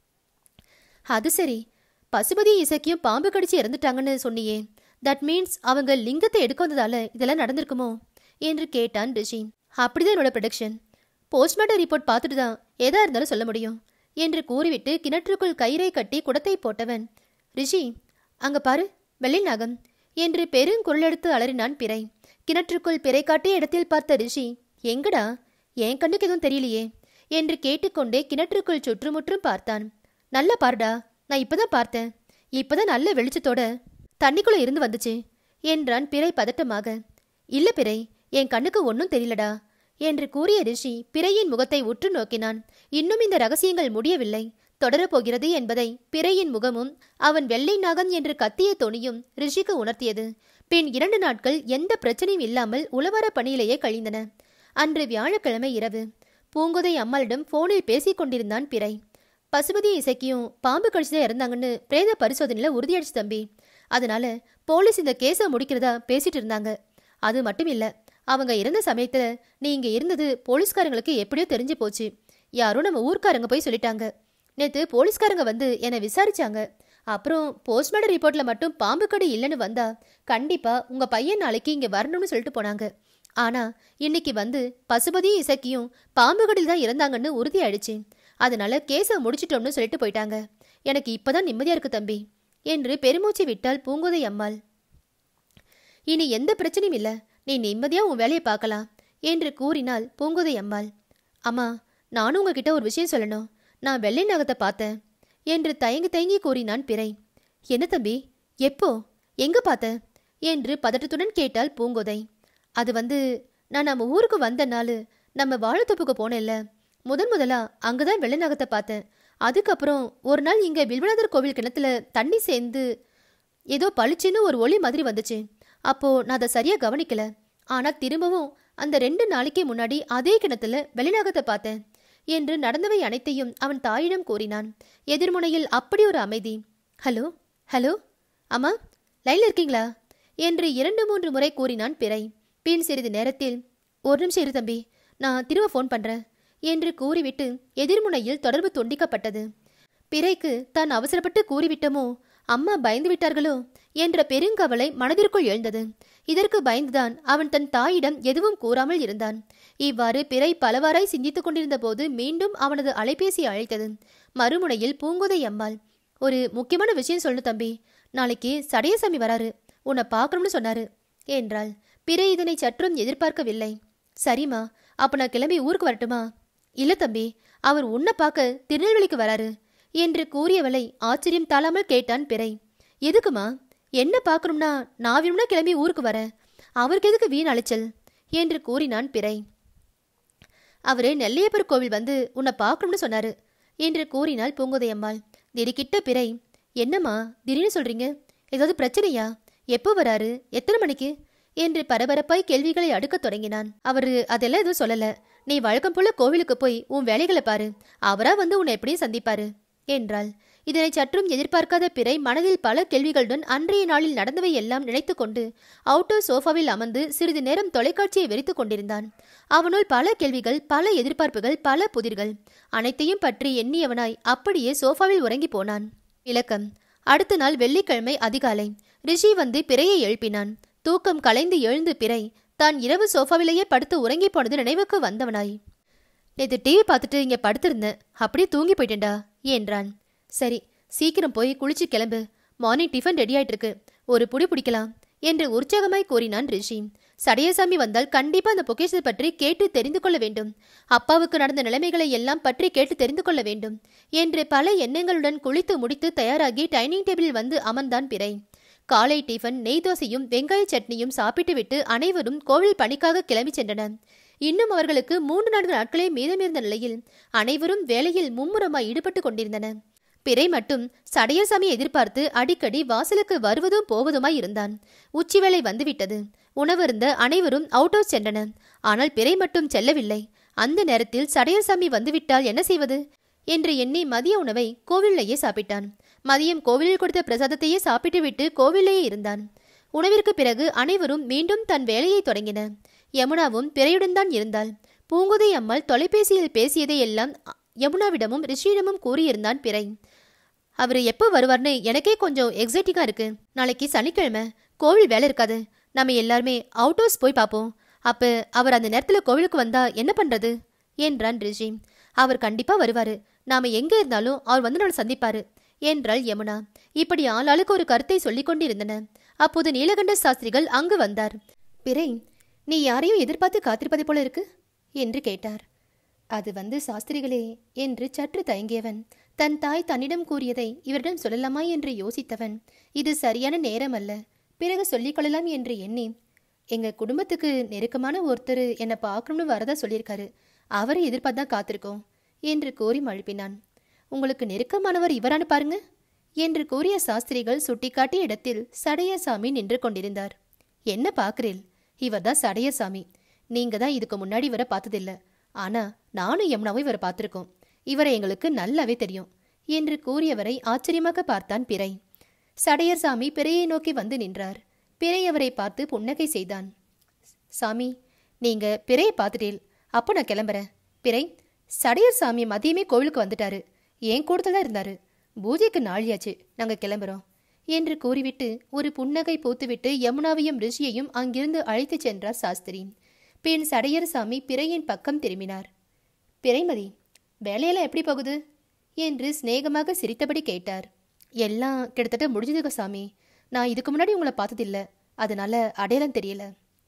அது சரி பசுபதி இசக்கியும் பாம்பு கடிச்சு இறந்துட்டாங்கன்னு சொன்னியே தட் மீன்ஸ் அவங்க லிங்கத்தை எடுக்க வந்ததால இதெல்லாம் நடந்திருக்குமோ என்று கேட்டான் ரிஷி அப்படிதான் என்னோட ப்ரொடக்ஷன் போஸ்ட்மார்ட்டம் ரிப்போர்ட் பார்த்துட்டு தான் எதா இருந்தாலும் சொல்ல முடியும் என்று கூறிவிட்டு கிணற்றுக்குள் கயிறை கட்டி குடத்தை போட்டவன் ரிஷி அங்க பாரு வெள்ளை நாகம் என்று பெருங்குரலெடுத்து அலறினான் பிறை கிணற்றுக்குள் பிறை காட்டிய இடத்தில் பார்த்த ரிஷி எங்கடா என் கண்ணுக்கு எதுவும் தெரியலையே என்று கேட்டுக்கொண்டே கிணற்றுக்குள் சுற்றுமுற்றும் பார்த்தான் நல்லா பாருடா நான் இப்பதான் பார்த்தேன் இப்பதான் நல்ல வெளிச்சத்தோட தண்ணிக்குள்ள இருந்து வந்துச்சு என்றான் பிறை பதட்டமாக இல்ல பிறை என் கண்ணுக்கு ஒன்னும் தெரியலடா என்று கூறிய ரிஷி பிறையின் முகத்தை உற்று நோக்கினான் இன்னும் இந்த ரகசியங்கள் முடியவில்லை தொடரப்போகிறது என்பதை பிறையின் முகமும் அவன் வெள்ளை நாகம் என்று கத்திய தொனியும் ரிஷிக்கு உணர்த்தியது பின் இரண்டு நாட்கள் எந்த பிரச்சனையும் இல்லாமல் உளவார பணியிலேயே கழிந்தன அன்று வியாழக்கிழமை இரவு பூங்குதை அம்மாளிடம் போனில் பேசிக் கொண்டிருந்தான் பிறை பசுபதி இசக்கியும் பாம்பு கடிச்சுதான் இறந்தாங்கன்னு பிரேத பரிசோதனையில உறுதியாச்சு தம்பி அதனால போலீஸ் இந்த கேஸை முடிக்கிறதா பேசிட்டு இருந்தாங்க அது மட்டும் இல்ல அவங்க இறந்த சமயத்துல நீ இங்க இருந்தது போலீஸ்காரங்களுக்கு எப்படியோ தெரிஞ்சு போச்சு யாரோ நம்ம ஊர்க்காரங்க போய் சொல்லிட்டாங்க நேத்து போலீஸ்காரங்க வந்து என்னை விசாரிச்சாங்க அப்புறம் போஸ்ட்மார்டம் ரிப்போர்ட்ல மட்டும் பாம்பு கடி இல்லைன்னு வந்தா கண்டிப்பா உங்க பையன் நாளைக்கு இங்க வரணும்னு சொல்லிட்டு போனாங்க ஆனா இன்னைக்கு வந்து பசுபதி இசக்கியும் பாம்பு கடியில் தான் இறந்தாங்கன்னு உறுதியாயிடுச்சு அதனால கேஸை முடிச்சிட்டோம்னு சொல்லிட்டு போயிட்டாங்க எனக்கு இப்பதான் நிம்மதியா இருக்கு தம்பி என்று பெருமூச்சு விட்டாள் பூங்குதை அம்மாள் இனி எந்த பிரச்சனையும் இல்ல நீ நிம்மதியா உன் வேலையை பார்க்கலாம் என்று கூறினாள் பூங்குதை அம்மாள் அம்மா நானும் உங்ககிட்ட ஒரு விஷயம் சொல்லணும் நான் வெள்ளை நாகத்தை பார்த்தேன் என்று தயங்கி தயங்கி கூறினான் பிறை என்ன தம்பி எப்போ எங்க பார்த்த என்று பதட்டத்துடன் கேட்டாள் பூங்கோதை அது வந்து நான் நம்ம ஊருக்கு வந்த நாள் நம்ம வாழைத்தோப்புக்கு போனேன்ல முதன் முதலா அங்கதான் வெள்ளை நகத்தை பார்த்தேன் அதுக்கப்புறம் ஒரு நாள் இங்க வில்வநாதர் கோவில் கிணத்துல தண்ணி சேர்ந்து ஏதோ பளிச்சுன்னு ஒரு ஒளி மாதிரி வந்துச்சு அப்போ நான் அதை சரியா கவனிக்கல ஆனா திரும்பவும் அந்த ரெண்டு நாளைக்கு முன்னாடி அதே கிணத்துல வெளிநாகத்தை பார்த்தேன் என்று நடந்தவை அனைத்தையும் அவன் தாயிடம் கூறினான் எதிர்முனையில் அப்படி ஒரு அமைதி ஹலோ ஹலோ அம்மா லைன்ல இருக்கீங்களா என்று இரண்டு மூன்று முறை கூறினான் பிறை பின் சிறிது நேரத்தில் ஒரு நிமிஷம் இரு தம்பி நான் திரும்ப ஃபோன் பண்றேன் என்று கூறிவிட்டு எதிர்முனையில் தொடர்பு துண்டிக்கப்பட்டது பிறைக்கு தான் அவசரப்பட்டு கூறிவிட்டமோ அம்மா பயந்து விட்டார்களோ என்ற பெருங்கவலை மனதிற்குள் எழுந்தது இதற்கு பயந்துதான் அவன் தன் தாயிடம் எதுவும் கூறாமல் இருந்தான் இவ்வாறு பிறை பலவாறாய் சிந்தித்துக் கொண்டிருந்த போது மீண்டும் அவனது அலைபேசி அழைத்தது மறுமுனையில் பூங்குதை அம்மாள் ஒரு முக்கியமான விஷயம் சொல்லு தம்பி நாளைக்கு சடையசாமி வராரு உன்னை பார்க்கணும்னு சொன்னாரு என்றாள் பிறை இதனை சற்றும் எதிர்பார்க்கவில்லை சரிம்மா அப்ப நான் கிளம்பி ஊருக்கு வரட்டுமா இல்ல தம்பி அவர் உன்னை பார்க்க திருநெல்வேலிக்கு வராரு என்று கூறியவளை ஆச்சரியம் தாழாமல் கேட்டான் பிறை எதுக்குமா என்ன பார்க்கணும்னா நான் வேணும்னா கிளம்பி ஊருக்கு வரேன் அவருக்கு எதுக்கு வீண் அலைச்சல் என்று கூறினான் பிறை அவரு நெல்லையப்பர் கோவில் வந்து உன்னை பார்க்கணும்னு சொன்னாரு என்று கூறினாள் பூங்குதையம்மாள் திடுக்கிட்ட பிறை என்னம்மா திடீர்னு சொல்றீங்க ஏதாவது பிரச்சனையா எப்போ வராரு எத்தனை மணிக்கு என்று பரபரப்பாய் கேள்விகளை அடுக்கத் தொடங்கினான் அவரு அதெல்லாம் எதுவும் சொல்லல நீ வழக்கம் போல கோவிலுக்கு போய் உன் வேலைகளை பாரு அவரா வந்து உன்னை எப்படியும் சந்திப்பாரு என்றாள் இதனை சற்றும் எதிர்பார்க்காத பிறை மனதில் பல கேள்விகளுடன் அன்றைய நாளில் நடந்தவை எல்லாம் நினைத்து கொண்டு அவுட்டோர் சோஃபாவில் அமர்ந்து சிறிது நேரம் தொலைக்காட்சியை வெறித்துக் கொண்டிருந்தான் அவனுள் பல கேள்விகள் பல எதிர்பார்ப்புகள் பல புதிர்கள் அனைத்தையும் பற்றி எண்ணியவனாய் அப்படியே சோஃபாவில் உறங்கி போனான் விளக்கம் அடுத்த நாள் வெள்ளிக்கிழமை அதிகாலை ரிஷி வந்து பிறையை எழுப்பினான் தூக்கம் கலைந்து எழுந்து பிறை தான் இரவு சோஃபாவிலேயே படுத்து உறங்கி போனது நினைவுக்கு வந்தவனாய் நேத்து டிவி பார்த்துட்டு இங்க படுத்திருந்தேன் அப்படியே தூங்கி போயிட்டேன்டா என்றான் சரி சீக்கிரம் போய் குளிச்சு கிளம்பு மார்னிங் டிஃபன் ரெடி ஆயிட்டு இருக்கு ஒரு புடி பிடிக்கலாம் என்று உற்சாகமாய் கூறினான் ரிஷி சடையசாமி வந்தால் கண்டிப்பா அந்த பொக்கேஷத்தை பற்றி கேட்டு தெரிந்து கொள்ள வேண்டும் அப்பாவுக்கு நடந்த நிலைமைகளை எல்லாம் பற்றி கேட்டு தெரிந்து கொள்ள வேண்டும் என்று பல எண்ணங்களுடன் குளித்து முடித்து தயாராகி டைனிங் டேபிளில் வந்து அமர்ந்தான் பிறை காலை டிஃபன் நெய் தோசையும் வெங்காய சட்னியும் சாப்பிட்டுவிட்டு அனைவரும் கோவில் பணிக்காக கிளம்பி சென்றனர் இன்னும் அவர்களுக்கு மூன்று நான்கு நாட்களே மீதமிருந்த நிலையில் அனைவரும் வேலையில் மும்முரமாய் ஈடுபட்டு கொண்டிருந்தனர் பிறை மட்டும் சடையசாமி எதிர்பார்த்து அடிக்கடி வாசலுக்கு வருவதும் போவதுமாய் இருந்தான் உச்சி வேளை வந்துவிட்டது உணவருந்த அனைவரும் அவுட் ஹவுஸ் சென்றனர் ஆனால் பிறை மட்டும் செல்லவில்லை அந்த நேரத்தில் சடையசாமி வந்துவிட்டால் என்ன செய்வது என்று எண்ணி மதிய உணவை கோவிலேயே சாப்பிட்டான் மதியம் கோவிலில் கொடுத்த பிரசாதத்தையே சாப்பிட்டுவிட்டு கோவிலேயே இருந்தான் உணவிற்கு பிறகு அனைவரும் மீண்டும் தன் வேலையை தொடங்கினர் யமுனாவும் பிறையுடன் தான் இருந்தாள் பூங்குதை அம்மாள் தொலைபேசியில் பேசியதை எல்லாம் யமுனாவிடமும் ரிஷியிடமும் கூறியிருந்தான் பிறை அவர் எப்போ வருவார்னு எனக்கே கொஞ்சம் எக்ஸைட்டிங்கா இருக்கு நாளைக்கு சனிக்கிழமை கோவில் வேலை இருக்காது நம்ம எல்லாருமே அவுட் ஹவுஸ் போய் பார்ப்போம் அப்ப அவர் அந்த நேரத்துல கோவிலுக்கு வந்தா என்ன பண்றது என்றான் ரிஷி அவர் கண்டிப்பா வருவாரு நாம எங்க இருந்தாலும் அவர் வந்து நம்மளை சந்திப்பாரு என்றாள் யமுனா இப்படி ஆளாளுக்கு ஒரு கருத்தை சொல்லிக் கொண்டிருந்தன அப்போது நீலகண்ட சாஸ்திரிகள் அங்கு வந்தார் பிறை நீ யாரையும் எதிர்பார்த்து காத்திருப்பதை போல இருக்கு என்று கேட்டார் அது வந்து சாஸ்திரிகளே என்று சற்று தயங்கியவன் தன் தாய் தன்னிடம் கூறியதை இவரிடம் சொல்லலாமா என்று யோசித்தவன் இது சரியான நேரம் அல்ல பிறகு சொல்லிக் கொள்ளலாம் என்று எண்ணி எங்க குடும்பத்துக்கு நெருக்கமான ஒருத்தர் என்னை பார்க்கணும்னு வரதா சொல்லியிருக்காரு அவரை எதிர்பார்த்து தான் காத்திருக்கோம் என்று கூறி மழுப்பினான் உங்களுக்கு நெருக்கமானவர் இவரானு பாருங்க என்று கூறிய சாஸ்திரிகள் சுட்டிக்காட்டிய இடத்தில் சடையசாமி நின்று கொண்டிருந்தார் என்ன பார்க்கிறீள் இவர்தான் சடையசாமி நீங்க தான் இதுக்கு முன்னாடி இவரை பார்த்ததில்ல ஆனா நானும் யமுனாவும் இவரை பார்த்திருக்கோம் இவரை எங்களுக்கு நல்லாவே தெரியும் என்று கூறியவரை ஆச்சரியமாக பார்த்தான் பிறை சடையர்சாமி பிறையை நோக்கி வந்து நின்றார் பிறை அவரை பார்த்து புன்னகை செய்தான் சாமி நீங்க பிறையை பார்த்துட்டீல் அப்போ நான் கிளம்புறேன் பிறை சடையர் சாமி மதியமே கோவிலுக்கு வந்துட்டாரு என் கூடத்துல தான் இருந்தாரு பூஜைக்கு நாழியாச்சு நாங்க கிளம்புறோம் என்று கூறிவிட்டு ஒரு புன்னகை பூத்துவிட்டு யமுனாவையும் ரிஷியையும் அங்கிருந்து அழைத்துச் சென்றார் சாஸ்திரி பின் சடையர் சாமி பிறையின் பக்கம் திரும்பினார் பிறைமதி வேலையெல்லாம் எப்படி போகுது என்று சிநேகமாக சிரித்தபடி கேட்டார் எல்லாம் கிட்டத்தட்ட முடிஞ்சதுங்க சாமி நான் இதுக்கு முன்னாடி உங்களை பார்த்ததில்ல அதனால அடையாளம் தெரியல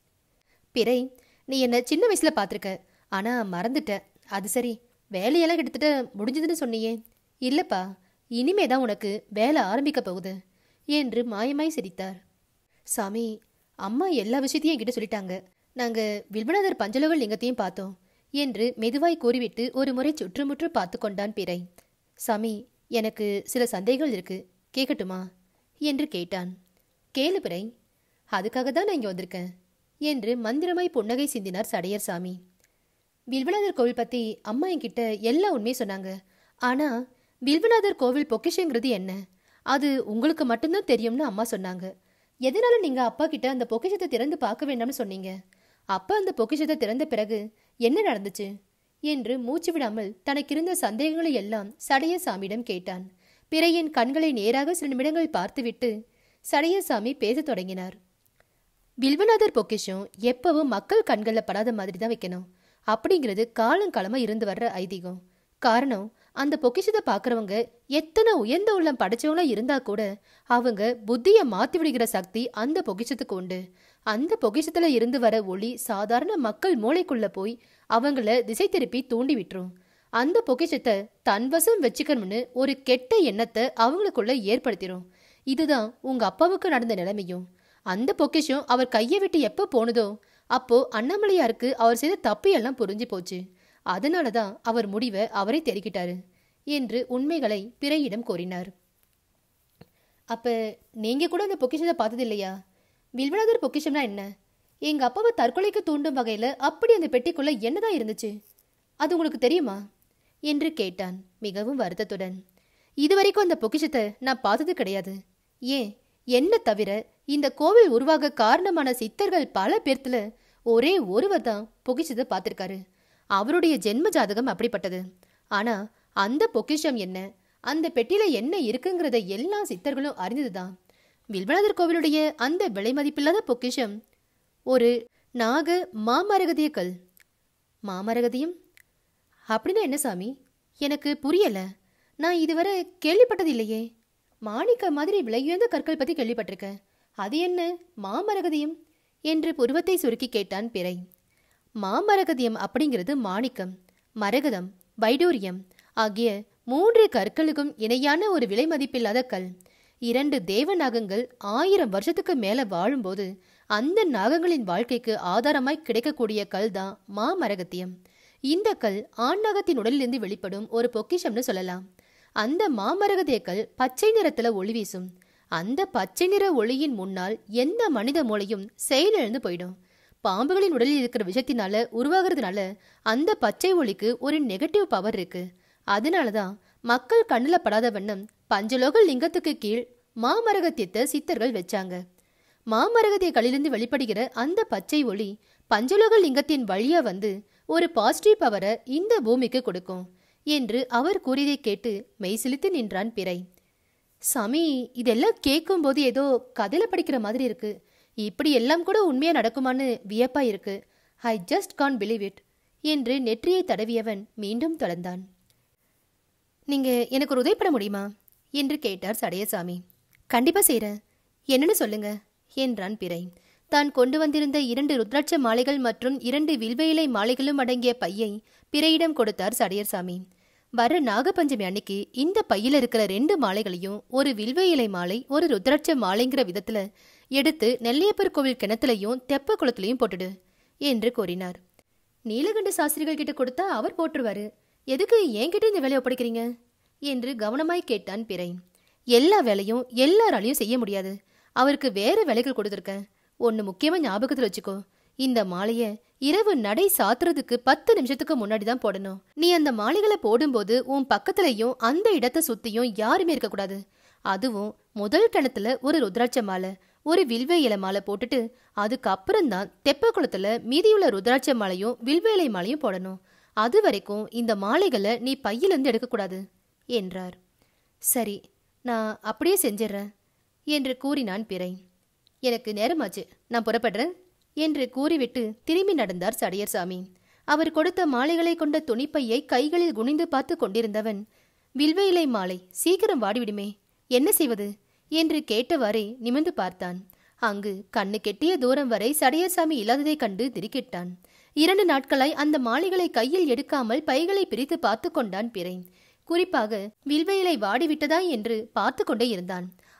பிறை நீ என்ன சின்ன வயசுல பார்த்துருக்க ஆனா மறந்துட்ட அது சரி வேலையெல்லாம் கிட்டத்தட்ட முடிஞ்சதுன்னு சொன்னியே இல்லப்பா இனிமே தான் உனக்கு வேலை ஆரம்பிக்க போகுது என்று மாயமாய் சிரித்தார் சாமி அம்மா எல்லா விஷயத்தையும் என்கிட்ட சொல்லிட்டாங்க நாங்க வில்வநாதர் பஞ்சலோக லிங்கத்தையும் பார்த்தோம் என்று மெதுவாய் கூறிவிட்டு ஒரு முறை சுற்றுமுற்று பார்த்து கொண்டான் பிறை சாமி எனக்கு சில சந்தேகங்கள் இருக்கு கேட்கட்டுமா என்று கேட்டான் கேளு பிறை அதுக்காக தான் நான் இங்கே வந்திருக்கேன் என்று மந்திரமாய் புன்னகை சிந்தினார் சடையர் சாமி வில்வநாதர் கோவில் பத்தி அம்மா என்கிட்ட எல்லா உண்மையும் சொன்னாங்க ஆனா வில்வநாதர் கோவில் பொக்கிஷங்கிறது என்ன அது உங்களுக்கு மட்டும்தான் தெரியும்னு அம்மா சொன்னாங்க எதனால நீங்க அப்பா கிட்ட அந்த பொக்கிஷத்தை திறந்து பார்க்க வேண்டாம்னு சொன்னீங்க அப்பா அந்த பொக்கிஷத்தை திறந்த பிறகு என்ன நடந்துச்சு என்று மூச்சு விடாமல் தனக்கிருந்த சந்தேகங்களை எல்லாம் சடையசாமியிடம் கேட்டான் பிறையின் கண்களை நேராக சில நிமிடங்கள் பார்த்துவிட்டு சடையசாமி பேசத் தொடங்கினார் வில்வநாதர் பொக்கிஷம் எப்பவும் மக்கள் கண்களில் படாத மாதிரி தான் வைக்கணும் அப்படிங்கிறது காலங்காலமா இருந்து வர்ற ஐதீகம் காரணம் அந்த பொக்கிஷத்தை பார்க்கறவங்க எத்தனை உயர்ந்த உள்ளம் படைச்சவங்களா இருந்தா கூட அவங்க புத்திய மாத்தி விடுகிற சக்தி அந்த பொக்கிஷத்துக்கு உண்டு அந்த பொக்கிஷத்துல இருந்து வர ஒளி சாதாரண மக்கள் மூளைக்குள்ள போய் அவங்கள திசை திருப்பி தூண்டி விட்டுரும் அந்த பொக்கிஷத்தை தன் வசம் வச்சுக்கணும்னு ஒரு கெட்ட எண்ணத்தை அவங்களுக்குள்ள ஏற்படுத்திடும் இதுதான் உங்க அப்பாவுக்கு நடந்த நிலைமையும் அந்த பொக்கிஷம் அவர் கையை விட்டு எப்போ போனதோ அப்போ அண்ணாமலையாருக்கு அவர் செய்த தப்பு எல்லாம் புரிஞ்சு போச்சு அதனால தான் அவர் முடிவை அவரே தெரிக்கிட்டாரு என்று உண்மைகளை பிறையிடம் கூறினார் அப்ப நீங்க கூட அந்த பொக்கிஷத்தை பார்த்தது இல்லையா வில்வநாதர் பொக்கிஷம்னா என்ன எங்க அப்பாவை தற்கொலைக்கு தூண்டும் வகையில அப்படி அந்த பெட்டிக்குள்ள என்னதான் இருந்துச்சு அது உங்களுக்கு தெரியுமா என்று கேட்டான் மிகவும் வருத்தத்துடன் இதுவரைக்கும் அந்த பொக்கிஷத்தை நான் பார்த்தது கிடையாது ஏன் என்ன தவிர இந்த கோவில் உருவாக காரணமான சித்தர்கள் பல பேர்த்துல ஒரே ஒருவர் தான் பொக்கிஷத்தை பார்த்திருக்காரு அவருடைய ஜென்ம ஜாதகம் அப்படிப்பட்டது ஆனா அந்த பொக்கிஷம் என்ன அந்த பெட்டியில என்ன இருக்குங்கிறத எல்லா சித்தர்களும் அறிந்ததுதான் வில்வநாதர் கோவிலுடைய அந்த விலை மதிப்பில்லாத பொக்கிஷம் ஒரு நாக மாமரகதிய கல் மாமரகதியம் அப்படின்னா என்ன சாமி எனக்கு புரியல நான் இதுவரை கேள்விப்பட்டது இல்லையே மாணிக்க மாதிரி விலையுயர்ந்த கற்கள் பத்தி கேள்விப்பட்டிருக்கேன் அது என்ன மாமரகதியம் என்று புருவத்தை சுருக்கி கேட்டான் பிறை மாமரகதியம் அப்படிங்கிறது மாணிக்கம் மரகதம் வைடூரியம் ஆகிய மூன்று கற்களுக்கும் இணையான ஒரு விலை மதிப்பில்லாத கல் இரண்டு தேவ நாகங்கள் ஆயிரம் வருஷத்துக்கு மேல வாழும்போது அந்த நாகங்களின் வாழ்க்கைக்கு ஆதாரமாய் கிடைக்கக்கூடிய கல் தான் மாமரகத்தியம் இந்த கல் ஆண் நாகத்தின் உடலிலிருந்து வெளிப்படும் ஒரு பொக்கிஷம்னு சொல்லலாம் அந்த மாமரகதிய கல் பச்சை நிறத்துல ஒளி வீசும் அந்த பச்சை நிற ஒளியின் முன்னால் எந்த மனித மூளையும் செயலிழந்து போயிடும் பாம்புகளின் உடலில் இருக்கிற விஷத்தினால உருவாகிறதுனால அந்த பச்சை ஒளிக்கு ஒரு நெகட்டிவ் பவர் இருக்கு அதனால தான் மக்கள் கண்ணில் படாத வண்ணம் பஞ்சலோக லிங்கத்துக்கு கீழ் மாமரகத்தியத்தை சித்தர்கள் வச்சாங்க மாமரகத்திய கல்லிலிருந்து வெளிப்படுகிற அந்த பச்சை ஒளி பஞ்சலோக லிங்கத்தின் வழியா வந்து ஒரு பாசிட்டிவ் பவரை இந்த பூமிக்கு கொடுக்கும் என்று அவர் கூறியதை கேட்டு மெய்சிலித்து நின்றான் பிறை சாமி இதெல்லாம் கேட்கும்போது ஏதோ கதையில படிக்கிற மாதிரி இருக்கு இப்படி எல்லாம் கூட உண்மையா நடக்குமான்னு வியப்பா இருக்கு I just can't believe it என்று நெற்றியை தடவியவன் மீண்டும் தொடர்ந்தான் நீங்க எனக்கு ஒரு உதவி பண்ண முடியுமா என்று கேட்டார் சடையசாமி கண்டிப்பா செய்றேன் என்னன்னு சொல்லுங்க என்றான் பிறை தான் கொண்டு வந்திருந்த இரண்டு ருத்ராட்ச மாலைகள் மற்றும் இரண்டு வில்வ மாலைகளும் அடங்கிய பையை பிறையிடம் கொடுத்தார் சடையர்சாமி வர நாகபஞ்சமி அன்னைக்கு இந்த பையில இருக்கிற ரெண்டு மாலைகளையும் ஒரு வில்வ இலை மாலை ஒரு ருத்ராட்ச மாலைங்கிற விதத்துல எடுத்து நெல்லையப்பர் கோவில் கிணத்துலையும் தெப்ப குளத்துலையும் போட்டுடு என்று கூறினார் நீலகண்ட சாஸ்திரிகள் கிட்ட கொடுத்தா அவர் போட்டுருவாரு எதுக்கு என்கிட்ட இந்த வேலையை ஒப்படைக்கிறீங்க என்று கவனமாய் கேட்டான் பிறை எல்லா வேலையும் எல்லாராலையும் செய்ய முடியாது அவருக்கு வேற வேலைகள் கொடுத்துருக்கேன் ஒன்னு முக்கியமா ஞாபகத்துல வச்சுக்கோ இந்த மாலைய இரவு நடை சாத்துறதுக்கு பத்து நிமிஷத்துக்கு முன்னாடி தான் போடணும் நீ அந்த மாலைகளை போடும்போது உன் பக்கத்துலயும் அந்த இடத்தை சுத்தியும் யாருமே இருக்கக்கூடாது அதுவும் முதல் கிணத்துல ஒரு ருத்ராட்ச மாலை ஒரு வில்வ இலை மாலை போட்டுட்டு அதுக்கப்புறம் தான் தெப்ப குளத்துல மீதியுள்ள ருத்ராட்ச மாலையும் வில்வ இலை மாலையும் போடணும் அது வரைக்கும் இந்த மாலைகளை நீ பையிலிருந்து எடுக்கக்கூடாது என்றார் சரி நான் அப்படியே செஞ்சிடுறேன் என்று கூறினான் பிறை எனக்கு நேரமாச்சு நான் புறப்படுறேன் என்று கூறிவிட்டு திரும்பி நடந்தார் சடையர்சாமி அவர் கொடுத்த மாலைகளை கொண்ட துணிப்பையை கைகளில் குனிந்து பார்த்து கொண்டிருந்தவன் வில்வ இலை மாலை சீக்கிரம் வாடிவிடுமே என்ன செய்வது என்று கேட்டவாறே நிமிர்ந்து பார்த்தான் அங்கு கண்ணு கெட்டிய தூரம் வரை சடையசாமி இல்லாததைக் கண்டு திடுக்கிட்டான் இரண்டு நாட்களாய் அந்த மாலைகளை கையில் எடுக்காமல் பைகளை பிரித்து பார்த்து கொண்டான் பிறை குறிப்பாக வில்வ இலை வாடிவிட்டதா என்று பார்த்து கொண்டே இருந்தான்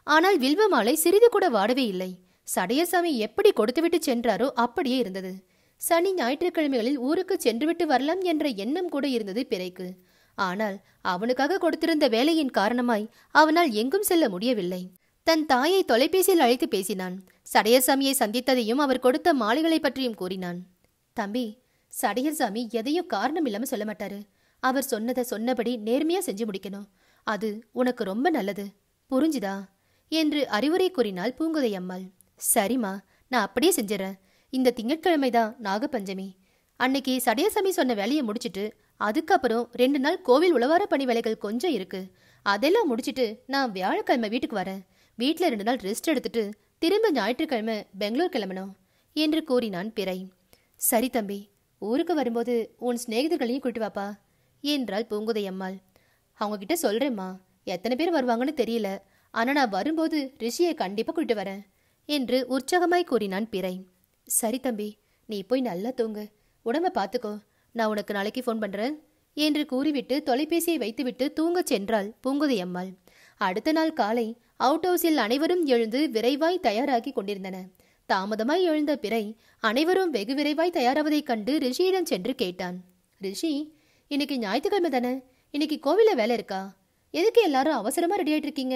ஆனால் வில்வ மாலை சிறிது கூட வாடவே இல்லை சடையசாமி எப்படி கொடுத்துவிட்டு சென்றாரோ அப்படியே இருந்தது சனி ஞாயிற்றுக்கிழமைகளில் ஊருக்கு சென்றுவிட்டு வரலாம் என்ற எண்ணம் கூட இருந்தது பிறைக்கு ஆனால் அவனுக்காக கொடுத்திருந்த வேலையின் காரணமாய் அவனால் எங்கும் செல்ல முடியவில்லை தன் தாயை தொலைபேசியில் அழைத்து பேசினான் சடையசாமியை சந்தித்ததையும் அவர் கொடுத்த மாலைகளை பற்றியும் கூறினான் தம்பி சடையசாமி எதையும் காரணம் இல்லாம சொல்ல மாட்டாரு அவர் சொன்னதை சொன்னபடி நேர்மையா செஞ்சு முடிக்கணும் அது உனக்கு ரொம்ப நல்லது புரிஞ்சுதா என்று அறிவுரை கூறினாள் பூங்குதை அம்மாள் சரிம்மா நான் அப்படியே செஞ்சிடறேன் இந்த திங்கட்கிழமை தான் நாகப்பஞ்சமி அன்னைக்கு சடையசாமி சொன்ன வேலையை முடிச்சிட்டு அதுக்கப்புறம் ரெண்டு நாள் கோவில் உழவார பணி வேலைகள் கொஞ்சம் இருக்கு அதெல்லாம் முடிச்சிட்டு நான் வியாழக்கிழமை வீட்டுக்கு வரேன் வீட்டில் ரெண்டு நாள் ரெஸ்ட் எடுத்துட்டு திரும்ப ஞாயிற்றுக்கிழமை பெங்களூர் கிளம்பணும் என்று கூறினான் பிறை சரி தம்பி ஊருக்கு வரும்போது உன் சிநேகிதர்களையும் கூட்டி வாப்பா என்றாள் பூங்குதை அம்மாள் அவங்க கிட்ட சொல்றேம்மா எத்தனை பேர் வருவாங்கன்னு தெரியல ஆனா நான் வரும்போது ரிஷியை கண்டிப்பா கூட்டிட்டு வரேன் என்று உற்சாகமாய் கூறினான் பிறை சரி தம்பி நீ போய் நல்லா தூங்கு உடம்ப பார்த்துக்கோ நான் உனக்கு நாளைக்கு ஃபோன் பண்றேன் என்று கூறிவிட்டு தொலைபேசியை வைத்துவிட்டு தூங்கச் சென்றாள் பூங்குதை அம்மாள் அடுத்த நாள் காலை அவுட் ஹவுஸில் அனைவரும் எழுந்து விரைவாய் தயாராகி கொண்டிருந்தனர் தாமதமாய் எழுந்த பிறை அனைவரும் வெகு விரைவாய் தயாராவதைக் கண்டு ரிஷியிடம் சென்று கேட்டான் ரிஷி இன்னைக்கு ஞாயிற்றுக்கிழமை தானே இன்னைக்கு கோவில்ல வேலை இருக்கா எதுக்கு எல்லாரும் அவசரமா ரெடி ஆயிட்டு இருக்கீங்க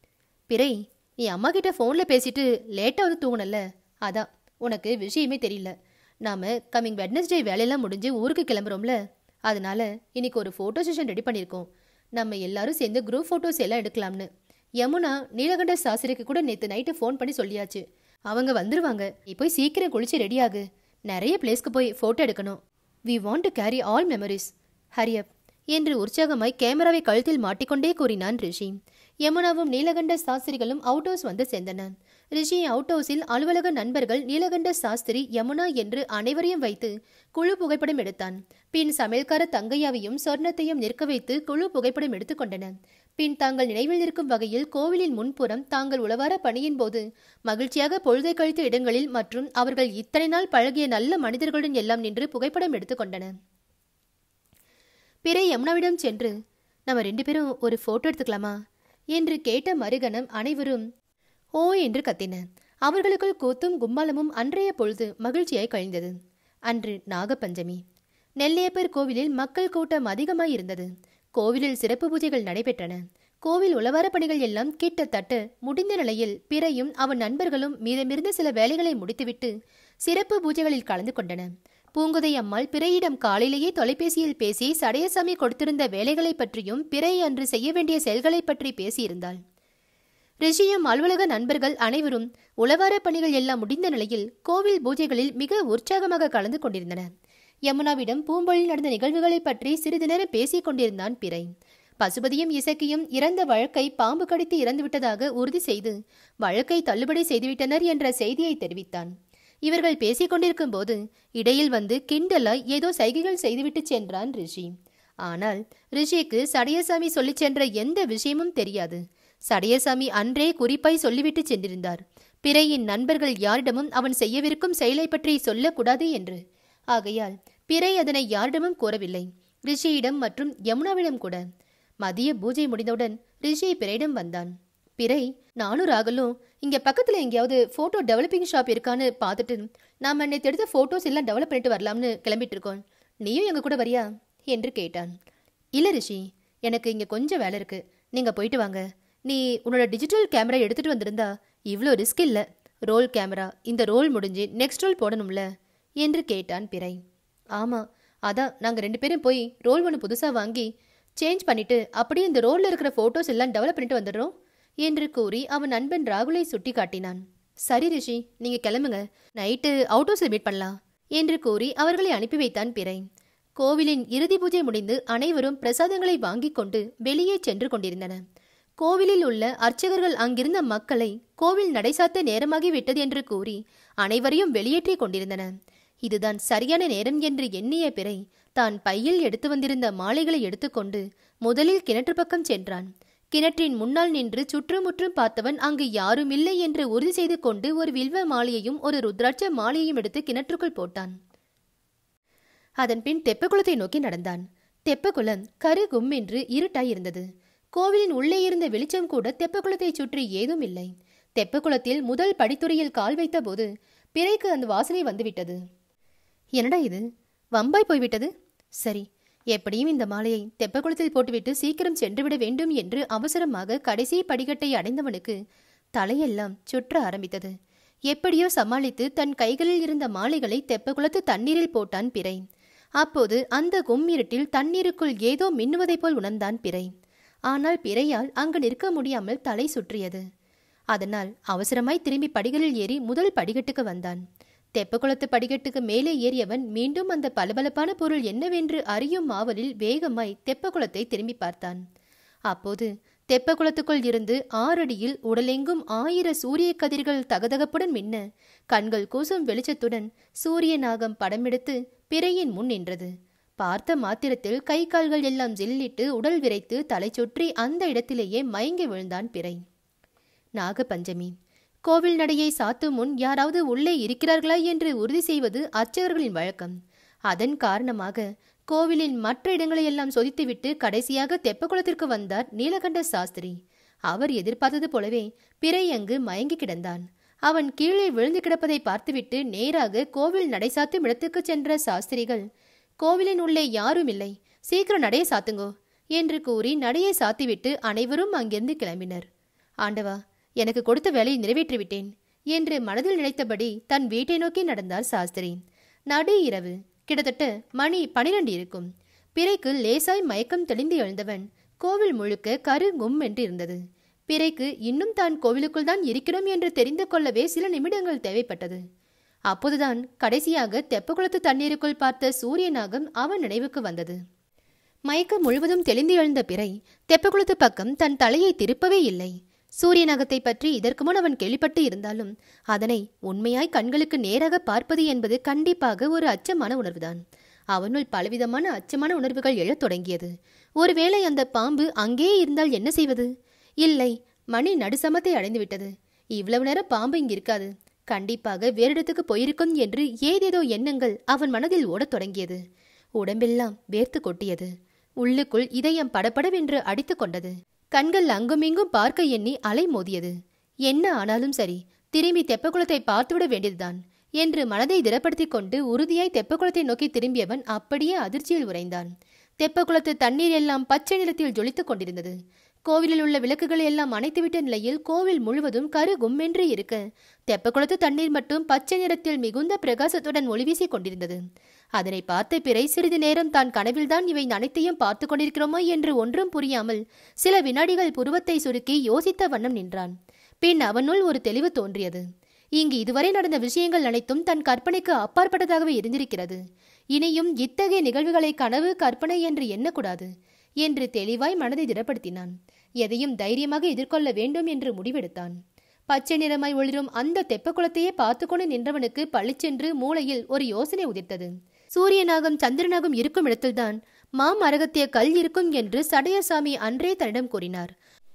பிறை நீ அம்மா கிட்ட ஃபோன்ல பேசிட்டு லேட்டா வந்து தூங்கணும்ல அதான் உனக்கு விஷயமே தெரியல நாம கம்மிங் வெட்னஸ்டே வேலையெல்லாம் முடிஞ்சு ஊருக்கு கிளம்புறோம்ல அதனால இன்னைக்கு ஒரு ஃபோட்டோ செஷன் ரெடி பண்ணியிருக்கோம் நம்ம எல்லாரும் சேர்ந்து குரூப் ஃபோட்டோஸ் எல்லாம் எடுக்கலாம்னு யமுனா நீலகண்ட சாஸ்திரிக்கு கூட நேற்று நைட்டு ஃபோன் பண்ணி சொல்லியாச்சு அவங்க வந்துருவாங்க நீ போய் சீக்கிரம் குளிச்சு ரெடி ஆகு நிறைய பிளேஸ்க்கு போய் ஃபோட்டோ எடுக்கணும் we want to carry all memories hurry up என்று உற்சாகமாய் கேமராவை கழுத்தில் மாட்டிக்கொண்டே கூறினான் ரிஷி யமுனாவும் நீலகண்ட சாஸ்திரிகளும் அவுட் ஹவுஸ் வந்து சேர்ந்தனர் ரிஷி அவுட் ஹவுஸில் அலுவலக நண்பர்கள் நீலகண்ட சாஸ்திரி யமுனா என்று அனைவரையும் வைத்து குழு புகைப்படம் எடுத்தான் பின் சமையல்கார தங்கையாவையும் சொர்ணத்தையும் நிற்க வைத்து குழு புகைப்படம் எடுத்துக்கொண்டனர் பின் தாங்கள் நினைவில் இருக்கும் வகையில் கோவிலின் முன்புறம் தாங்கள் உளவார பணியின் போது மகிழ்ச்சியாக பொழுதை கழித்த இடங்களில் மற்றும் அவர்கள் இத்தனை நாள் பழகிய நல்ல மனிதர்களுடன் எல்லாம் நின்று புகைப்படம் எடுத்துக்கொண்டனர் பிறை யமுனாவிடம் சென்று நம்ம ரெண்டு பேரும் ஒரு போட்டோ எடுத்துக்கலாமா என்று கேட்ட மறுகணம் அனைவரும் ஓ என்று கத்தினர் அவர்களுக்குள் கூத்தும் கும்மாளமும் அன்றைய பொழுது மகிழ்ச்சியாய் கழிந்தது அன்று நாகப்பஞ்சமி நெல்லையப்பர் கோவிலில் மக்கள் கூட்டம் அதிகமாய் இருந்தது கோவிலில் சிறப்பு பூஜைகள் நடைபெற்றன கோவில் உளவார பணிகள் எல்லாம் கிட்டத்தட்ட முடிந்த நிலையில் பிறையும் அவன் நண்பர்களும் மீதமிருந்த சில வேலைகளை முடித்துவிட்டு சிறப்பு பூஜைகளில் கலந்து கொண்டன பூங்குதை அம்மாள் பிறையிடம் காலையிலேயே தொலைபேசியில் பேசி சடையசாமி கொடுத்திருந்த வேலைகளை பற்றியும் பிறை அன்று செய்ய வேண்டிய செயல்களை பற்றி பேசியிருந்தாள் ரிஷியும் அலுவலக நண்பர்கள் அனைவரும் உளவார பணிகள் எல்லாம் முடிந்த நிலையில் கோவில் பூஜைகளில் மிக உற்சாகமாக கலந்து கொண்டிருந்தனர் யமுனாவிடம் பூம்பொழில் நடந்த நிகழ்வுகளை பற்றி சிறிது நேரம் பேசிக் கொண்டிருந்தான் பிறை பசுபதியும் இசக்கியும் இறந்த வழக்கை பாம்பு கடித்து இறந்துவிட்டதாக உறுதி செய்து வழக்கை தள்ளுபடி செய்துவிட்டனர் என்ற செய்தியை தெரிவித்தான் இவர்கள் பேசிக் கொண்டிருக்கும் போது இடையில் வந்து கிண்டலாய் ஏதோ சைகைகள் செய்துவிட்டு சென்றான் ரிஷி ஆனால் ரிஷிக்கு சடையசாமி சொல்லிச் சென்ற எந்த விஷயமும் தெரியாது சடையசாமி அன்றே குறிப்பாய் சொல்லிவிட்டு சென்றிருந்தார் பிறையின் நண்பர்கள் யாரிடமும் அவன் செய்யவிருக்கும் செயலை பற்றி சொல்லக்கூடாது என்று ஆகையால் பிறை அதனை யாரிடமும் கூறவில்லை ரிஷியிடம் மற்றும் யமுனாவிடம் கூட மதிய பூஜை முடிந்தவுடன் ரிஷி பிறையிடம் வந்தான் பிறை நானும் ராகுலும் இங்க பக்கத்துல எங்கேயாவது போட்டோ டெவலப்பிங் ஷாப் இருக்கான்னு பார்த்துட்டு நாம நேற்று எடுத்த போட்டோஸ் எல்லாம் டெவலப் பண்ணிட்டு வரலாம்னு கிளம்பிட்டு இருக்கோம் நீயும் எங்க கூட வரியா என்று கேட்டான் இல்ல ரிஷி எனக்கு இங்க கொஞ்சம் வேலை இருக்கு நீங்க போயிட்டு வாங்க நீ உன்னோட டிஜிட்டல் கேமரா எடுத்துட்டு வந்திருந்தா இவ்வளோ ரிஸ்க் இல்ல ரோல் கேமரா இந்த ரோல் முடிஞ்சு நெக்ஸ்ட் ரோல் போடணும்ல என்று கேட்டான் பிறை ஆமா அதான் நாங்க ரெண்டு பேரும் போய் ரோல் ஒன்று புதுசா வாங்கி சேஞ்ச் பண்ணிட்டு அப்படியே இந்த ரோல்ல இருக்கிற போட்டோஸ் எல்லாம் டெவலப் பண்ணிட்டு வந்துடுறோம் என்று கூறி அவன் நண்பன் ராகுலை சுட்டி காட்டினான் சரி ரிஷி நீங்க கிளம்புங்க நைட்டு அவுட் ஹவுஸில் மீட் பண்ணலாம் என்று கூறி அவர்களை அனுப்பி வைத்தான் பிறை கோவிலின் இறுதி பூஜை முடிந்து அனைவரும் பிரசாதங்களை வாங்கிக் கொண்டு வெளியே சென்று கொண்டிருந்தனர் கோவிலில் உள்ள அர்ச்சகர்கள் அங்கிருந்த மக்களை கோவில் நடைசாத்த நேரமாகி விட்டது என்று கூறி அனைவரையும் வெளியேற்றிக் கொண்டிருந்தனர் இதுதான் சரியான நேரம் என்று எண்ணிய பிறை தான் பையில் எடுத்து வந்திருந்த மாலைகளை எடுத்துக்கொண்டு முதலில் கிணற்று பக்கம் சென்றான் கிணற்றின் முன்னால் நின்று சுற்றுமுற்றும் பார்த்தவன் அங்கு யாரும் இல்லை என்று உறுதி செய்து கொண்டு ஒரு வில்வ மாலையையும் ஒரு ருத்ராட்ச மாலையையும் எடுத்து கிணற்றுக்குள் போட்டான் அதன் பின் தெப்பக்குளத்தை நோக்கி நடந்தான் தெப்பக்குளம் கரு கும்மென்று இருட்டாய் இருந்தது கோவிலின் உள்ளே இருந்த வெளிச்சம் கூட தெப்பக்குளத்தை சுற்றி ஏதும் இல்லை தெப்பக்குளத்தில் முதல் படித்துறையில் கால் வைத்தபோது பிறைக்கு அந்த வாசனை வந்துவிட்டது என்னடா இது வம்பாய் போய்விட்டது சரி எப்படியும் இந்த மாலையை தெப்பக்குளத்தில் போட்டுவிட்டு சீக்கிரம் சென்றுவிட வேண்டும் என்று அவசரமாக கடைசி படிக்கட்டை அடைந்தவனுக்கு தலையெல்லாம் சுற்ற ஆரம்பித்தது எப்படியோ சமாளித்து தன் கைகளில் இருந்த மாலைகளை தெப்பக்குளத்து தண்ணீரில் போட்டான் பிறை அப்போது அந்த கும்மிருட்டில் தண்ணீருக்குள் ஏதோ மின்னுவதைப் போல் உணர்ந்தான் பிறை ஆனால் பிறையால் அங்கு நிற்க முடியாமல் தலை சுற்றியது அதனால் அவசரமாய் திரும்பி படிகளில் ஏறி முதல் படிக்கட்டுக்கு வந்தான் தெப்பக்குளத்து படிக்கட்டுக்கு மேலே ஏறியவன் மீண்டும் அந்த பளபளப்பான பொருள் என்னவென்று அறியும் ஆவலில் வேகமாய் தெப்பக்குளத்தை திரும்பி பார்த்தான் அப்போது தெப்பக்குளத்துக்குள் இருந்து ஆறடியில் உடலெங்கும் ஆயிர சூரிய கதிர்கள் தகதகப்புடன் மின்ன கண்கள் கூசும் வெளிச்சத்துடன் சூரிய நாகம் படமெடுத்து பிறையின் முன் நின்றது பார்த்த மாத்திரத்தில் கை கால்கள் எல்லாம் ஜில்லிட்டு உடல் விரைத்து தலை சுற்றி அந்த இடத்திலேயே மயங்கி விழுந்தான் பிறை நாகபஞ்சமி கோவில் நடையை சாத்தும் முன் யாராவது உள்ளே இருக்கிறார்களா என்று உறுதி செய்வது அர்ச்சகர்களின் வழக்கம் அதன் காரணமாக கோவிலின் மற்ற இடங்களையெல்லாம் சொதித்துவிட்டு கடைசியாக தெப்பக்குளத்திற்கு வந்தார் நீலகண்ட சாஸ்திரி அவர் எதிர்பார்த்தது போலவே பிறை அங்கு மயங்கி கிடந்தான் அவன் கீழே விழுந்து கிடப்பதை பார்த்துவிட்டு நேராக கோவில் நடை சாத்தும் இடத்துக்கு சென்ற சாஸ்திரிகள் கோவிலின் உள்ளே யாரும் இல்லை சீக்கிரம் நடையை சாத்துங்கோ என்று கூறி நடையை சாத்திவிட்டு அனைவரும் அங்கிருந்து கிளம்பினர் ஆண்டவா எனக்கு கொடுத்த வேலையை நிறைவேற்றிவிட்டேன் என்று மனதில் நினைத்தபடி தன் வீட்டை நோக்கி நடந்தார் சாஸ்திரி நடு இரவு கிட்டத்தட்ட மணி பனிரெண்டு இருக்கும் பிறைக்கு லேசாய் மயக்கம் தெளிந்து எழுந்தவன் கோவில் முழுக்க கரு கும் என்று இருந்தது பிறைக்கு இன்னும் தான் கோவிலுக்குள் தான் இருக்கிறோம் என்று தெரிந்து கொள்ளவே சில நிமிடங்கள் தேவைப்பட்டது அப்போதுதான் கடைசியாக தெப்பக்குளத்து தண்ணீருக்குள் பார்த்த சூரியநாகம் அவன் நினைவுக்கு வந்தது மயக்கம் முழுவதும் தெளிந்து எழுந்த பிறை தெப்பக்குளத்து பக்கம் தன் தலையை திருப்பவே இல்லை சூரியநகத்தை பற்றி இதற்கு முன் அவன் கேள்விப்பட்டு இருந்தாலும் அதனை உண்மையாய் கண்களுக்கு நேராக பார்ப்பது என்பது கண்டிப்பாக ஒரு அச்சமான உணர்வுதான் அவனுள் பலவிதமான அச்சமான உணர்வுகள் எழத் தொடங்கியது ஒருவேளை அந்த பாம்பு அங்கே இருந்தால் என்ன செய்வது இல்லை மணி நடுசமத்தை அடைந்து விட்டது இவ்வளவு நேரம் பாம்பு இங்கு இருக்காது கண்டிப்பாக வேறு இடத்துக்கு போயிருக்கும் என்று ஏதேதோ எண்ணங்கள் அவன் மனதில் ஓடத் தொடங்கியது உடம்பெல்லாம் வேர்த்து கொட்டியது உள்ளுக்குள் இதயம் படபடவென்று அடித்துக் கொண்டது கண்கள் அங்குமிங்கும் பார்க்க எண்ணி அலை மோதியது என்ன ஆனாலும் சரி திரும்பி தெப்பக்குளத்தை பார்த்துவிட வேண்டியதுதான் என்று மனதை திடப்படுத்திக் கொண்டு உறுதியாய் தெப்பக்குளத்தை நோக்கி திரும்பியவன் அப்படியே அதிர்ச்சியில் உறைந்தான் தெப்பக்குளத்து தண்ணீர் எல்லாம் பச்சை நிறத்தில் ஜொலித்துக் கொண்டிருந்தது கோவிலில் உள்ள விளக்குகளை எல்லாம் அணைத்துவிட்ட நிலையில் கோவில் முழுவதும் கரு கும்மென்று இருக்க தெப்பக்குளத்து தண்ணீர் மட்டும் பச்சை நிறத்தில் மிகுந்த பிரகாசத்துடன் ஒளி வீசிக் கொண்டிருந்தது அதனை பார்த்த பிறை சிறிது நேரம் தான் கனவில்தான் இவை அனைத்தையும் பார்த்து கொண்டிருக்கிறோமோ என்று ஒன்றும் புரியாமல் சில வினாடிகள் புருவத்தை சுருக்கி யோசித்த வண்ணம் நின்றான் பின் அவனுள் ஒரு தெளிவு தோன்றியது இங்கு இதுவரை நடந்த விஷயங்கள் அனைத்தும் தன் கற்பனைக்கு அப்பாற்பட்டதாகவே இருந்திருக்கிறது இனியும் இத்தகைய நிகழ்வுகளை கனவு கற்பனை என்று எண்ணக்கூடாது என்று தெளிவாய் மனதை திடப்படுத்தினான் எதையும் தைரியமாக எதிர்கொள்ள வேண்டும் என்று முடிவெடுத்தான் பச்சை நிறமாய் ஒளிரும் அந்த தெப்பக்குளத்தையே பார்த்து கொண்டு நின்றவனுக்கு பளிச்சென்று மூளையில் ஒரு யோசனை உதிர்த்தது சூரியனாகும் சந்திரனாகும் இருக்கும் இடத்தில்தான் மாமரகத்திய கல் இருக்கும் என்று சடையசாமி அன்றே தன்னிடம் கூறினார்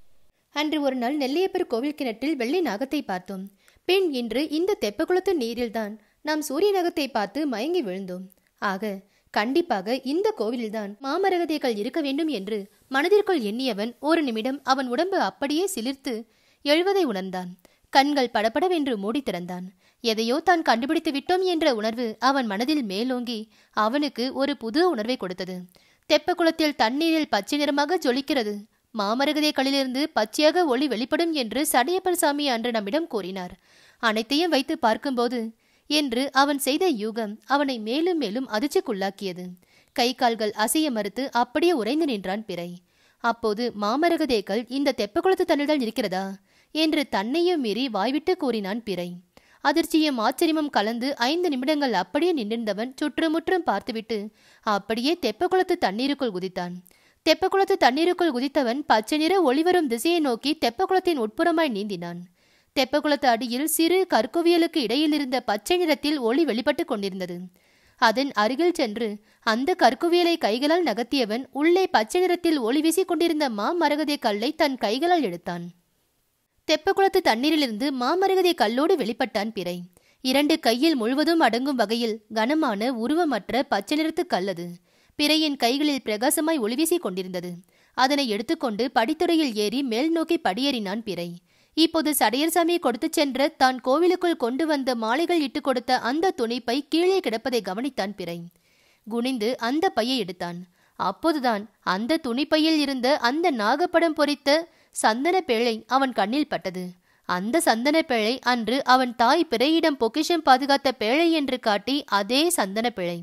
அன்று ஒரு நாள் நெல்லையப்பர் கோவில் கிணற்றில் வெள்ளை நாகத்தை பார்த்தோம் பின் இன்று இந்த தெப்பக்குளத்து நீரில்தான் நாம் சூரிய நாகத்தை பார்த்து மயங்கி விழுந்தோம் ஆக கண்டிப்பாக இந்த கோவிலில்தான் மாமரகதைகள் இருக்க வேண்டும் என்று மனதிற்குள் எண்ணியவன் ஒரு நிமிடம் அவன் உடம்பு அப்படியே சிலிர்த்து எழுவதை உணர்ந்தான் கண்கள் படபடவென்று மூடி திறந்தான் எதையோ தான் கண்டுபிடித்து விட்டோம் என்ற உணர்வு அவன் மனதில் மேலோங்கி அவனுக்கு ஒரு புது உணர்வை கொடுத்தது தெப்பக்குளத்தில் தண்ணீரில் பச்சை நிறமாக ஜொலிக்கிறது மாமரகதை களிலிருந்து பச்சையாக ஒளி வெளிப்படும் என்று சடையப்பர் சாமி அன்று நம்மிடம் கூறினார் அனைத்தையும் வைத்து பார்க்கும்போது என்று அவன் செய்த யூகம் அவனை மேலும் மேலும் அதிர்ச்சிக்குள்ளாக்கியது கை கால்கள் அசைய மறுத்து அப்படியே உறைந்து நின்றான் பிறை அப்போது மாமரகதேக்கள் இந்த தெப்பக்குளத்து தண்ணில்தான் இருக்கிறதா என்று தன்னையும் மீறி வாய்விட்டு கூறினான் பிறை அதிர்ச்சியும் ஆச்சரியமும் கலந்து ஐந்து நிமிடங்கள் அப்படியே நின்றிருந்தவன் சுற்றுமுற்றும் பார்த்துவிட்டு அப்படியே தெப்பக்குளத்து தண்ணீருக்குள் குதித்தான் தெப்பக்குளத்து தண்ணீருக்குள் குதித்தவன் பச்சை நிற ஒளிவரும் திசையை நோக்கி தெப்பக்குளத்தின் உட்புறமாய் நீந்தினான் தெப்பக்குளத்து அடியில் சிறு கற்குவியலுக்கு இடையில் இருந்த பச்சை நிறத்தில் ஒளி வெளிப்பட்டு கொண்டிருந்தது அதன் அருகில் சென்று அந்த கற்குவியலை கைகளால் நகர்த்தியவன் உள்ளே பச்சை நிறத்தில் ஒளி வீசிக் கொண்டிருந்த மாமரகதை கல்லை தன் கைகளால் எடுத்தான் தெப்பக்குளத்து தண்ணீரிலிருந்து மாமரகதை கல்லோடு வெளிப்பட்டான் பிறை இரண்டு கையில் முழுவதும் அடங்கும் வகையில் கனமான உருவமற்ற பச்சை நிறத்து கல் அது பிறையின் கைகளில் பிரகாசமாய் ஒளிவீசிக் கொண்டிருந்தது அதனை எடுத்துக்கொண்டு படித்துறையில் ஏறி மேல் நோக்கி படியேறினான் பிறை இப்போது சடையர்சாமி கொடுத்துச் சென்ற தான் கோவிலுக்குள் கொண்டு வந்த மாலைகள் இட்டு கொடுத்த அந்த துணிப்பை கீழே கிடப்பதை கவனித்தான் பிறை குனிந்து அந்த பையை எடுத்தான் அப்போதுதான் அந்த துணிப்பையில் இருந்த அந்த நாகப்படம் பொறித்த சந்தன பேழை அவன் கண்ணில் பட்டது அந்த சந்தன பேழை அன்று அவன் தாய் பிறையிடம் பொக்கிஷம் பாதுகாத்த பேழை என்று காட்டி அதே சந்தன பேழை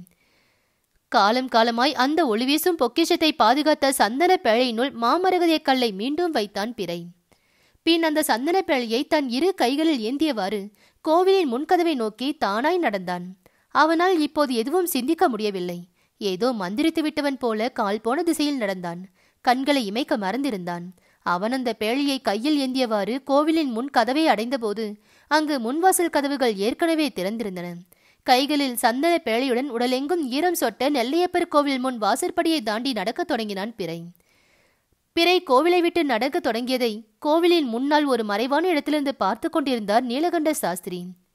காலம் காலமாய் அந்த ஒளிவீசும் பொக்கிஷத்தை பாதுகாத்த சந்தன பேழையினுள் மாமரகதிய கல்லை மீண்டும் வைத்தான் பிறை பின் அந்த சந்தன பேழையை தன் இரு கைகளில் ஏந்தியவாறு கோவிலின் முன்கதவை நோக்கி தானாய் நடந்தான் அவனால் இப்போது எதுவும் சிந்திக்க முடியவில்லை ஏதோ மந்திரித்து விட்டவன் போல கால் போன திசையில் நடந்தான் கண்களை இமைக்க மறந்திருந்தான் அவன் அந்த பேழையை கையில் ஏந்தியவாறு கோவிலின் முன் கதவை அடைந்தபோது அங்கு முன்வாசல் கதவுகள் ஏற்கனவே திறந்திருந்தன கைகளில் சந்தன பேழையுடன் உடலெங்கும் ஈரம் சொட்ட நெல்லையப்பர் கோவில் முன் வாசற்படியை தாண்டி நடக்கத் தொடங்கினான் பிறை பிறை கோவிலை விட்டு நடக்கத் தொடங்கியதை கோவிலின் முன்னால் ஒரு மறைவான இடத்திலிருந்து பார்த்து கொண்டிருந்தார் நீலகண்ட சாஸ்திரி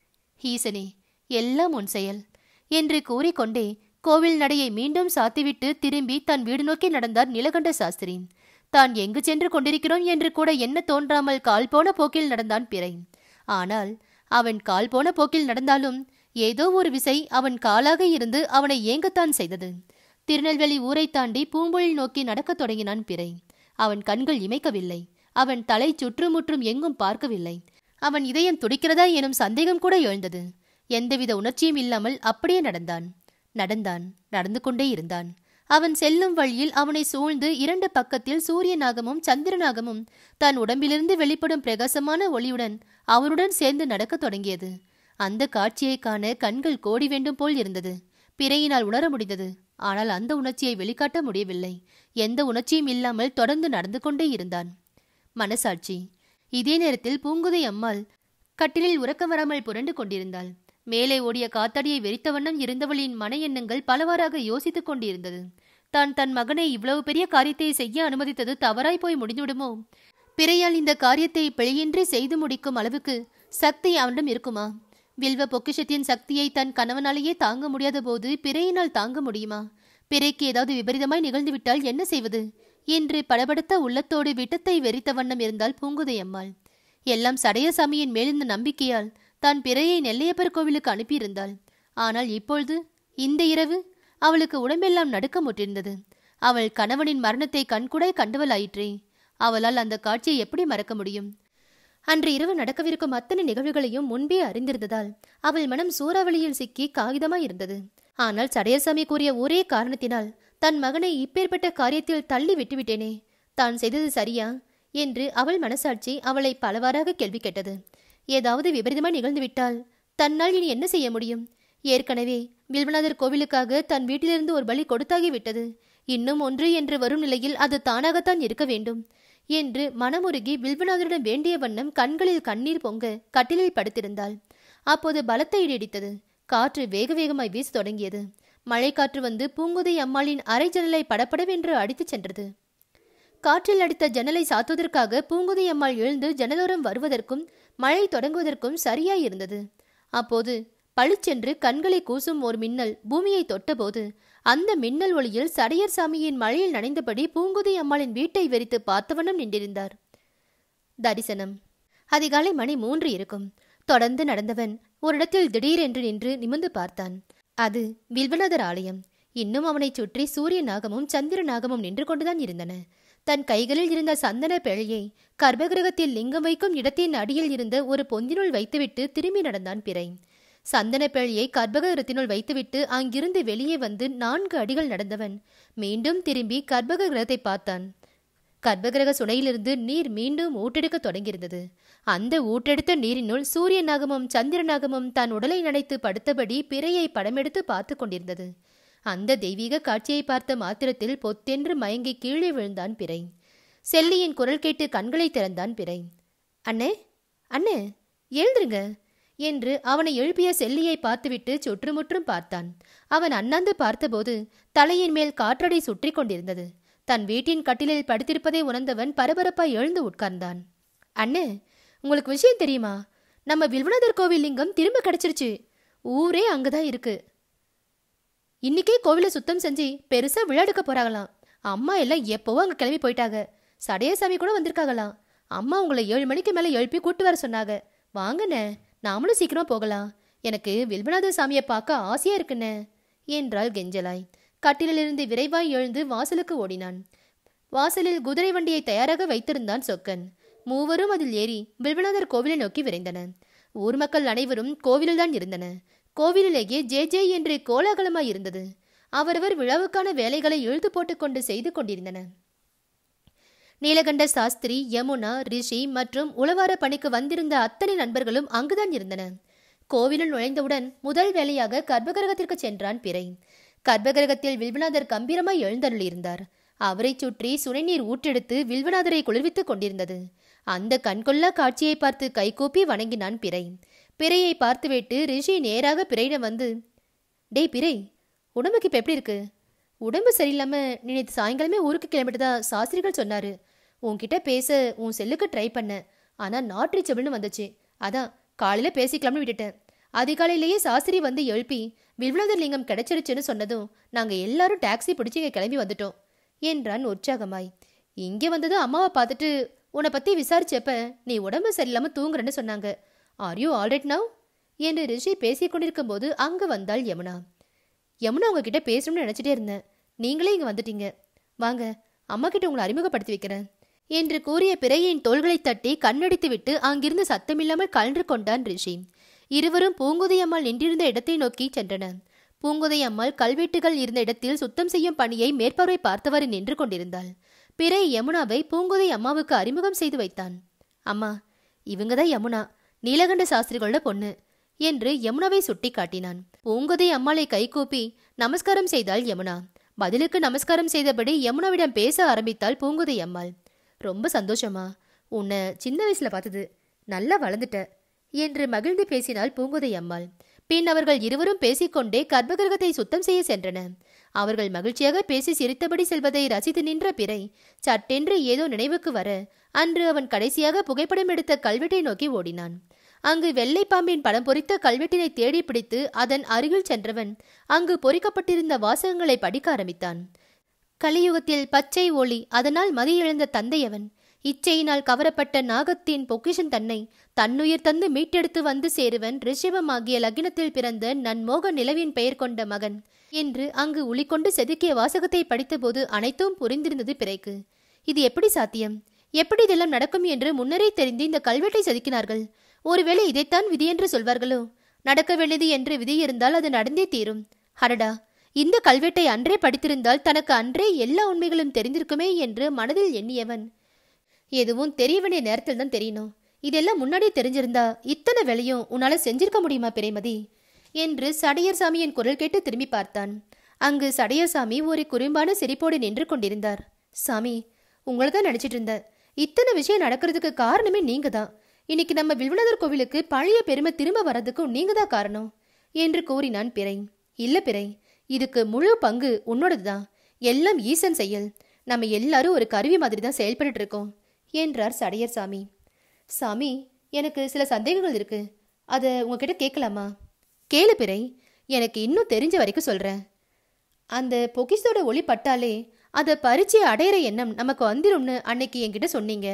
ஈசனே எல்லாம் உன் செயல் என்று கூறிக்கொண்டே கோவில் நடையை மீண்டும் சாத்திவிட்டு திரும்பி தன் வீடு நோக்கி நடந்தார் நீலகண்ட சாஸ்திரி தான் எங்கு சென்று கொண்டிருக்கிறோம் என்று கூட என்ன தோன்றாமல் கால் போன போக்கில் நடந்தான் பிறை ஆனால் அவன் கால் போன போக்கில் நடந்தாலும் ஏதோ ஒரு விசை அவன் காலாக இருந்து அவனை ஏங்கத்தான் செய்தது திருநெல்வேலி ஊரை தாண்டி பூம்பொழில் நோக்கி நடக்கத் தொடங்கினான் பிறை அவன் கண்கள் இமைக்கவில்லை அவன் தலை சுற்றுமுற்றும் எங்கும் பார்க்கவில்லை அவன் இதயம் துடிக்கிறதா எனும் சந்தேகம் கூட எழுந்தது எந்தவித உணர்ச்சியும் இல்லாமல் அப்படியே நடந்தான் நடந்தான் நடந்து கொண்டே இருந்தான் அவன் செல்லும் வழியில் அவனை சூழ்ந்து இரண்டு பக்கத்தில் சூரியனாகமும் சந்திரனாகமும் தன் உடம்பிலிருந்து வெளிப்படும் பிரகாசமான ஒளியுடன் அவனுடன் சேர்ந்து நடக்கத் தொடங்கியது அந்த காட்சியை காண கண்கள் கோடி வேண்டும் போல் இருந்தது பிறையினால் உணர முடிந்தது ஆனால் அந்த உணர்ச்சியை வெளிக்காட்ட முடியவில்லை எந்த உணர்ச்சியும் இல்லாமல் தொடர்ந்து நடந்து கொண்டே இருந்தான் மனசாட்சி இதே நேரத்தில் பூங்குதை அம்மாள் கட்டிலில் உறக்கம் வராமல் புரண்டு கொண்டிருந்தாள் மேலே ஓடிய காத்தடியை வெறித்த வண்ணம் இருந்தவளின் மன எண்ணங்கள் பலவாறாக யோசித்துக் கொண்டிருந்தது தான் தன் மகனை இவ்வளவு பெரிய காரியத்தை செய்ய அனுமதித்தது தவறாய் போய் முடிந்துவிடுமோ பிறையால் இந்த காரியத்தை பிழையின்றி செய்து முடிக்கும் அளவுக்கு சக்தி அவனிடம் இருக்குமா வில்வ பொக்கிஷத்தின் சக்தியை தன் கணவனாலேயே தாங்க முடியாத போது பிறையினால் தாங்க முடியுமா பிறைக்கு ஏதாவது விபரீதமாய் நிகழ்ந்துவிட்டால் என்ன செய்வது என்று படபடுத்த உள்ளத்தோடு விட்டத்தை வெறித்த வண்ணம் இருந்தால் பூங்குதை அம்மாள் எல்லாம் சடையசாமியின் மேலிருந்த நம்பிக்கையால் தான் பிறையை நெல்லையப்பர் கோவிலுக்கு அனுப்பியிருந்தாள் ஆனால் இப்பொழுது இந்த இரவு அவளுக்கு உடம்பெல்லாம் நடுக்கமுற்றிருந்தது அவள் கணவனின் மரணத்தை கண்கூடாய் கண்டவளாயிற்றே அவளால் அந்த காட்சியை எப்படி மறக்க முடியும் அன்று இரவு நடக்கவிருக்கும் அத்தனை நிகழ்வுகளையும் முன்பே அறிந்திருந்ததால் அவள் மனம் சூறாவளியில் சிக்கி காகிதமாய் இருந்தது ஆனால் சடையசாமி கூறிய ஒரே காரணத்தினால் தன் மகனை இப்பேற்பட்ட காரியத்தில் தள்ளி விட்டுவிட்டேனே தான் செய்தது சரியா என்று அவள் மனசாட்சி அவளை பலவாறாக கேள்வி கேட்டது ஏதாவது விபரீதமாய் நிகழ்ந்துவிட்டால் தன்னால் இனி என்ன செய்ய முடியும் ஏற்கனவே வில்வநாதர் கோவிலுக்காக தன் வீட்டிலிருந்து ஒரு பலி கொடுத்தாகிவிட்டது இன்னும் ஒன்று என்று வரும் நிலையில் அது தானாகத்தான் இருக்க வேண்டும் என்று மனமுருகி வில்வநாதரிடம் வேண்டிய வண்ணம் கண்களில் கண்ணீர் பொங்க கட்டிலில் படுத்திருந்தாள் அப்போது பலத்த இடித்தது காற்று வேக வேகமாய் வீச தொடங்கியது மழைக்காற்று வந்து பூங்குதை அம்மாளின் அரை ஜன்னலை படபடவென்று அடித்துச் சென்றது காற்றில் அடித்த ஜன்னலை சாத்துவதற்காக பூங்குதை அம்மாள் எழுந்து ஜன்னலோரம் வருவதற்கும் மழை தொடங்குவதற்கும் சரியாய் இருந்தது அப்போது பளிச்சென்று கண்களை கூசும் ஒரு மின்னல் பூமியை தொட்டபோது அந்த மின்னல் ஒளியில் சடையர் சாமியின் மழையில் நனைந்தபடி பூங்குதை அம்மாளின் வீட்டை வெறித்து பார்த்தவண்ணம் நின்றிருந்தார் தரிசனம் அதிகாலை மணி மூன்று இருக்கும் தொடர்ந்து நடந்தவன் ஒரு இடத்தில் திடீரென்று நின்று நிமிர்ந்து பார்த்தான் அது வில்வநாதர் ஆலயம் இன்னும் அவனைச் சுற்றி சூரிய நாகமும் சந்திர நாகமும் நின்று கொண்டுதான் இருந்தன தன் கைகளில் இருந்த சந்தன பிழையை கர்ப்பகிரகத்தில் லிங்கம் வைக்கும் இடத்தின் அடியில் இருந்த ஒரு பொந்தினுள் வைத்துவிட்டு திரும்பி நடந்தான் பிறை சந்தன பிழையை கர்ப்பகிரகத்தினுள் வைத்துவிட்டு அங்கிருந்து வெளியே வந்து நான்கு அடிகள் நடந்தவன் மீண்டும் திரும்பி கர்ப்பகிரகத்தை பார்த்தான் கர்ப்பகிரக சுனையிலிருந்து நீர் மீண்டும் ஊட்டெடுக்க தொடங்கியிருந்தது அந்த ஊட்டெடுத்த நீரினுள் சூரிய நாகமும் சந்திர நாகமும் தன் உடலை நனைத்து படுத்தபடி பிறையை படமெடுத்து பார்த்து கொண்டிருந்தது அந்த தெய்வீக காட்சியை பார்த்த மாத்திரத்தில் பொத்தென்று மயங்கி கீழே விழுந்தான் பிறை செல்லியின் குரல் கேட்டு கண்களை திறந்தான் பிறை அண்ணே அண்ணே எழுந்துருங்க என்று அவனை எழுப்பிய செல்லியை பார்த்துவிட்டு சுற்றுமுற்றும் பார்த்தான் அவன் அண்ணாந்து பார்த்தபோது தலையின் மேல் காற்றடை சுற்றி கொண்டிருந்தது தன் வீட்டின் கட்டிலில் படுத்திருப்பதை உணர்ந்தவன் பரபரப்பாய் எழுந்து உட்கார்ந்தான் அண்ணே உங்களுக்கு விஷயம் தெரியுமா நம்ம வில்வநாதர் கோவில் லிங்கம் திரும்ப கிடைச்சிருச்சு ஊரே அங்கதான் இருக்கு இன்னைக்கே கோவிலை சுத்தம் செஞ்சு பெருசா விளையாடுக்க போறாங்களாம் அம்மா எல்லாம் எப்பவோ அங்க கிளம்பி போயிட்டாங்க சடையசாமி கூட வந்திருக்காங்களாம் அம்மா உங்களை ஏழு மணிக்கு மேல எழுப்பி கூட்டு வர சொன்னாங்க வாங்கண்ணே நாமளும் சீக்கிரமா போகலாம் எனக்கு வில்வநாத சாமியை பார்க்க ஆசையா இருக்குண்ணே என்றாள் கெஞ்சலாய் கட்டிலிருந்து விரைவாய் எழுந்து வாசலுக்கு ஓடினான் வாசலில் குதிரை வண்டியை தயாராக வைத்திருந்தான் சொக்கன் மூவரும் அதில் ஏறி வில்வநாதர் கோவிலை நோக்கி விரைந்தனர் ஊர் மக்கள் அனைவரும் கோவிலில்தான் இருந்தனர் கோவிலிலேயே ஜே ஜே என்று கோலாகலமாய் இருந்தது அவரவர் விழாவுக்கான வேலைகளை இழுத்து போட்டுக்கொண்டு செய்து கொண்டிருந்தனர் நீலகண்ட சாஸ்திரி யமுனா ரிஷி மற்றும் உளவார பணிக்கு வந்திருந்த அத்தனை நண்பர்களும் அங்குதான் இருந்தனர் கோவிலில் நுழைந்தவுடன் முதல் வேலையாக கர்ப்பகிரகத்திற்கு சென்றான் பிறை கர்ப்பகிரகத்தில் வில்வநாதர் கம்பீரமாய் எழுந்தருளியிருந்தார் அவரைச் சுற்றி சுனைநீர் ஊற்றெடுத்து வில்வநாதரை குளிர்வித்துக் கொண்டிருந்தது அந்த கண்கொள்ளா காட்சியை பார்த்து கைகூப்பி வணங்கினான் பிறை பிறையை பார்த்துவிட்டு ரிஷி நேராக பிறையிடம் வந்து டேய் பிறை உடம்புக்கு இப்ப எப்படி இருக்கு உடம்பு சரியில்லாம நீ நேத்து சாயங்காலமே ஊருக்கு கிளம்பிட்டதா சாஸ்திரிகள் சொன்னாரு உன்கிட்ட பேச உன் செல்லுக்கு ட்ரை பண்ணேன் ஆனா நாட் ரீச்சபிள்னு வந்துச்சு அதான் காலையில பேசிக்கலாம்னு விட்டுட்டேன் அதிகாலையிலேயே சாஸ்திரி வந்து எழுப்பி வில்வநாதர் லிங்கம் கிடைச்சிருச்சுன்னு சொன்னதும் நாங்க எல்லாரும் டாக்ஸி பிடிச்சி இங்க கிளம்பி வந்துட்டோம் என்றான் உற்சாகமாய் இங்கே வந்ததும் அம்மாவை பார்த்துட்டு உன்னை பத்தி விசாரிச்சப்ப நீ உடம்பு சரியில்லாம தூங்குறேன்னு சொன்னாங்க ஆர் யூ ஆல்ரைட் நவ் என்று ரிஷி பேசிக் கொண்டிருக்கும் போது அங்கு வந்தாள் யமுனா யமுனா உங்ககிட்ட பேசணும்னு நினைச்சிட்டே இருந்தேன் நீங்களே இங்க வந்துட்டீங்க வாங்க அம்மா கிட்ட உங்களை அறிமுகப்படுத்தி வைக்கிறேன் என்று கூறிய பிறையின் தோள்களை தட்டி கண்ணடித்து விட்டு அங்கிருந்து சத்தமில்லாமல் கழன்று கொண்டான் ரிஷி இருவரும் பூங்குதை அம்மாள் நின்றிருந்த இடத்தை நோக்கி சென்றனர் பூங்குதை அம்மாள் கல்வெட்டுகள் இருந்த இடத்தில் சுத்தம் செய்யும் பணியை மேற்பார்வை பார்த்தவாறு நின்று கொண்டிருந்தாள் பிறை யமுனாவை பூங்குதை அம்மாவுக்கு அறிமுகம் செய்து வைத்தான் அம்மா இவங்கதான் யமுனா நீலகண்ட சாஸ்திரிகளோட பொண்ணு என்று யமுனாவை சுட்டி காட்டினான் பூங்குதை அம்மாளை கைகூப்பி நமஸ்காரம் செய்தாள் யமுனா பதிலுக்கு நமஸ்காரம் செய்தபடி யமுனாவிடம் பேச ஆரம்பித்தாள் பூங்குதை அம்மாள் ரொம்ப சந்தோஷமா உன்னை சின்ன வயசுல பார்த்தது நல்லா வளர்ந்துட்ட என்று மகிழ்ந்து பேசினாள் பூங்குதை அம்மாள் பின் அவர்கள் இருவரும் பேசிக்கொண்டே கர்ப்பகிரகத்தை சுத்தம் செய்ய சென்றனர் அவர்கள் மகிழ்ச்சியாக பேசி சிரித்தபடி செல்வதை ரசித்து நின்ற பிறை சட்டென்று ஏதோ நினைவுக்கு வர அன்று அவன் கடைசியாக புகைப்படம் எடுத்த கல்வெட்டை நோக்கி ஓடினான் அங்கு வெள்ளை பாம்பின் படம் பொறித்த கல்வெட்டினை தேடி பிடித்து அதன் அருகில் சென்றவன் அங்கு பொறிக்கப்பட்டிருந்த வாசகங்களை படிக்க ஆரம்பித்தான் கலியுகத்தில் பச்சை ஒளி அதனால் மதியிழந்த தந்தையவன் இச்சையினால் கவரப்பட்ட நாகத்தின் பொக்கிஷன் தன்னை தன்னுயிர் தந்து மீட்டெடுத்து வந்து சேருவன் ரிஷபமாகிய லக்னத்தில் பிறந்த நன்மோக நிலவின் பெயர் கொண்ட மகன் என்று அங்கு உளிக்கொண்டு செதுக்கிய வாசகத்தை படித்தபோது அனைத்தும் புரிந்திருந்தது பிறைக்கு இது எப்படி சாத்தியம் எப்படி இதெல்லாம் நடக்கும் என்று முன்னரே தெரிந்து இந்த கல்வெட்டை செதுக்கினார்கள் ஒருவேளை இதைத்தான் விதி என்று சொல்வார்களோ நடக்க வேண்டியது என்று விதி இருந்தால் அது நடந்தே தீரும் ஹடடா இந்த கல்வெட்டை அன்றே படித்திருந்தால் தனக்கு அன்றே எல்லா உண்மைகளும் தெரிந்திருக்குமே என்று மனதில் எண்ணியவன் எதுவும் தெரிய வேண்டிய நேரத்தில் தான் தெரியணும் இதெல்லாம் முன்னாடியே தெரிஞ்சிருந்தா இத்தனை வேலையும் உன்னால செஞ்சிருக்க முடியுமா பிறைமதி என்று சடையர் சாமியின் குரல் கேட்டு திரும்பி பார்த்தான் அங்கு சடையர் சாமி ஒரு குறும்பான சிரிப்போடு நின்று கொண்டிருந்தார் சாமி உங்களை தான் நினைச்சிட்டு இருந்தேன் இத்தனை விஷயம் நடக்கிறதுக்கு காரணமே நீங்க தான் இன்னைக்கு நம்ம வில்வநாதர் கோவிலுக்கு பழைய பெருமை திரும்ப வர்றதுக்கும் நீங்க தான் காரணம் என்று கூறினான் பிறை இல்ல பிறை இதுக்கு முழு பங்கு உன்னோடது தான் எல்லாம் ஈசன் செயல் நம்ம எல்லாரும் ஒரு கருவி மாதிரி தான் செயல்பட்டு இருக்கோம் என்றார் சடையர் சாமி சாமி எனக்கு சில சந்தேகங்கள் இருக்கு அதை உங்ககிட்ட கேட்கலாமா கேளு பிறை எனக்கு இன்னும் தெரிஞ்ச வரைக்கும் சொல்றேன் அந்த பொக்கிஷத்தோட ஒளி பட்டாலே அதை பறிச்சு அடையிற எண்ணம் நமக்கு வந்துரும்னு அன்னைக்கு என்கிட்ட சொன்னீங்க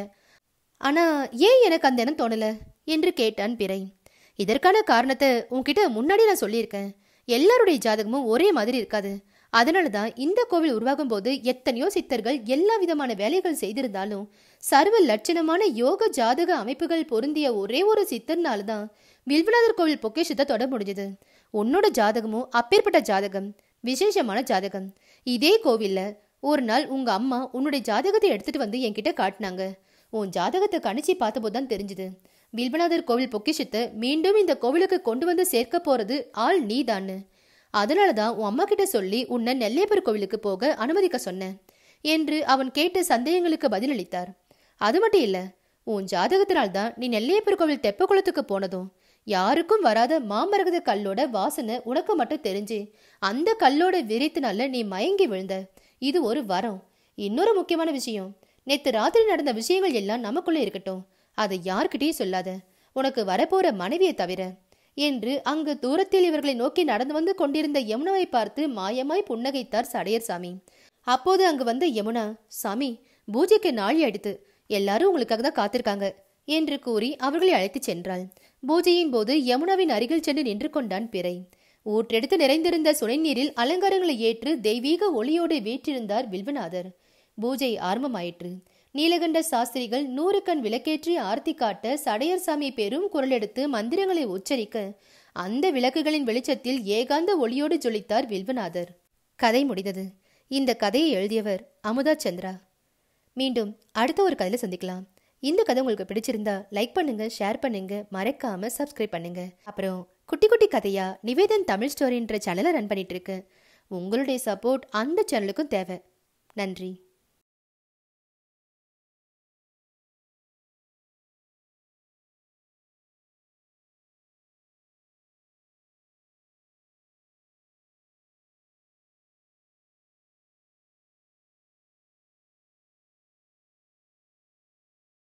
ஆனா ஏன் எனக்கு அந்த எண்ணம் தோணல என்று கேட்டான் பிறை இதற்கான காரணத்தை உன்கிட்ட முன்னாடி நான் சொல்லியிருக்கேன் எல்லாருடைய ஜாதகமும் ஒரே மாதிரி இருக்காது அதனால தான் இந்த கோவில் உருவாகும் போது எத்தனையோ சித்தர்கள் எல்லா விதமான வேலைகள் செய்திருந்தாலும் சர்வ லட்சணமான யோக ஜாதக அமைப்புகள் பொருந்திய ஒரே ஒரு சித்தர்னால தான் வில்வநாதர் கோவில் பொக்கிஷத்தை தொட முடிஞ்சது உன்னோட ஜாதகமும் அப்பேற்பட்ட ஜாதகம் விசேஷமான ஜாதகம் இதே கோவில்ல ஒரு நாள் உங்க அம்மா உன்னுடைய ஜாதகத்தை எடுத்துட்டு வந்து என்கிட்ட காட்டினாங்க உன் ஜாதகத்தை கணிச்சு பார்த்தபோது தான் தெரிஞ்சுது வில்வநாதர் கோவில் பொக்கிஷத்தை மீண்டும் இந்த கோவிலுக்கு கொண்டு வந்து சேர்க்க போறது ஆள் நீதான்னு அதனால தான் உன் அம்மா கிட்ட சொல்லி உன்னை நெல்லையப்பர் கோவிலுக்கு போக அனுமதிக்க சொன்னேன் என்று அவன் கேட்ட சந்தேகங்களுக்கு பதிலளித்தார் அது மட்டும் இல்ல உன் ஜாதகத்தினால் தான் நீ நெல்லையப்பர் கோவில் தெப்பக்குளத்துக்கு போனதும் யாருக்கும் வராத மாமரகத கல்லோட வாசனை உனக்கு மட்டும் தெரிஞ்சு அந்த கல்லோட விரித்தினால நீ மயங்கி விழுந்த இது ஒரு வரம் இன்னொரு முக்கியமான விஷயம் நேத்து ராத்திரி நடந்த விஷயங்கள் எல்லாம் நமக்குள்ள இருக்கட்டும் அதை யார்கிட்டயும் சொல்லாத உனக்கு வரப்போற மனைவியை தவிர என்று அங்கு தூரத்தில் இவர்களை நோக்கி நடந்து வந்து கொண்டிருந்த யமுனாவை பார்த்து மாயமாய் புன்னகைத்தார் சடையர் சாமி அப்போது அங்கு வந்த யமுனா சாமி பூஜைக்கு நாழி அடித்து எல்லாரும் உங்களுக்காக தான் காத்திருக்காங்க என்று கூறி அவர்களை அழைத்துச் சென்றாள் பூஜையின் போது யமுனாவின் அருகில் சென்று நின்று கொண்டான் பிறை ஊற்றெடுத்து நிறைந்திருந்த சுனை நீரில் அலங்காரங்களை ஏற்று தெய்வீக ஒளியோடு வீற்றிருந்தார் வில்வநாதர் பூஜை ஆரம்பமாயிற்று நீலகண்ட சாஸ்திரிகள் நூறு கண் விளக்கேற்றி ஆர்த்தி காட்ட சடையர் சாமி பெரும் குரல் எடுத்து மந்திரங்களை உச்சரிக்க அந்த விளக்குகளின் வெளிச்சத்தில் ஏகாந்த ஒளியோடு ஜொலித்தார் வில்வநாதர் கதை முடிந்தது இந்த கதையை எழுதியவர் அமுதா சந்திரா மீண்டும் அடுத்த ஒரு கதையில சந்திக்கலாம் இந்த கதை உங்களுக்கு பிடிச்சிருந்தா லைக் பண்ணுங்க ஷேர் பண்ணுங்க மறக்காம சப்ஸ்கிரைப் பண்ணுங்க அப்புறம் குட்டி குட்டி கதையா நிவேதன் தமிழ் ஸ்டோரின்ற சேனலை ரன் பண்ணிட்டு இருக்கு உங்களுடைய சப்போர்ட் அந்த சேனலுக்கும் தேவை நன்றி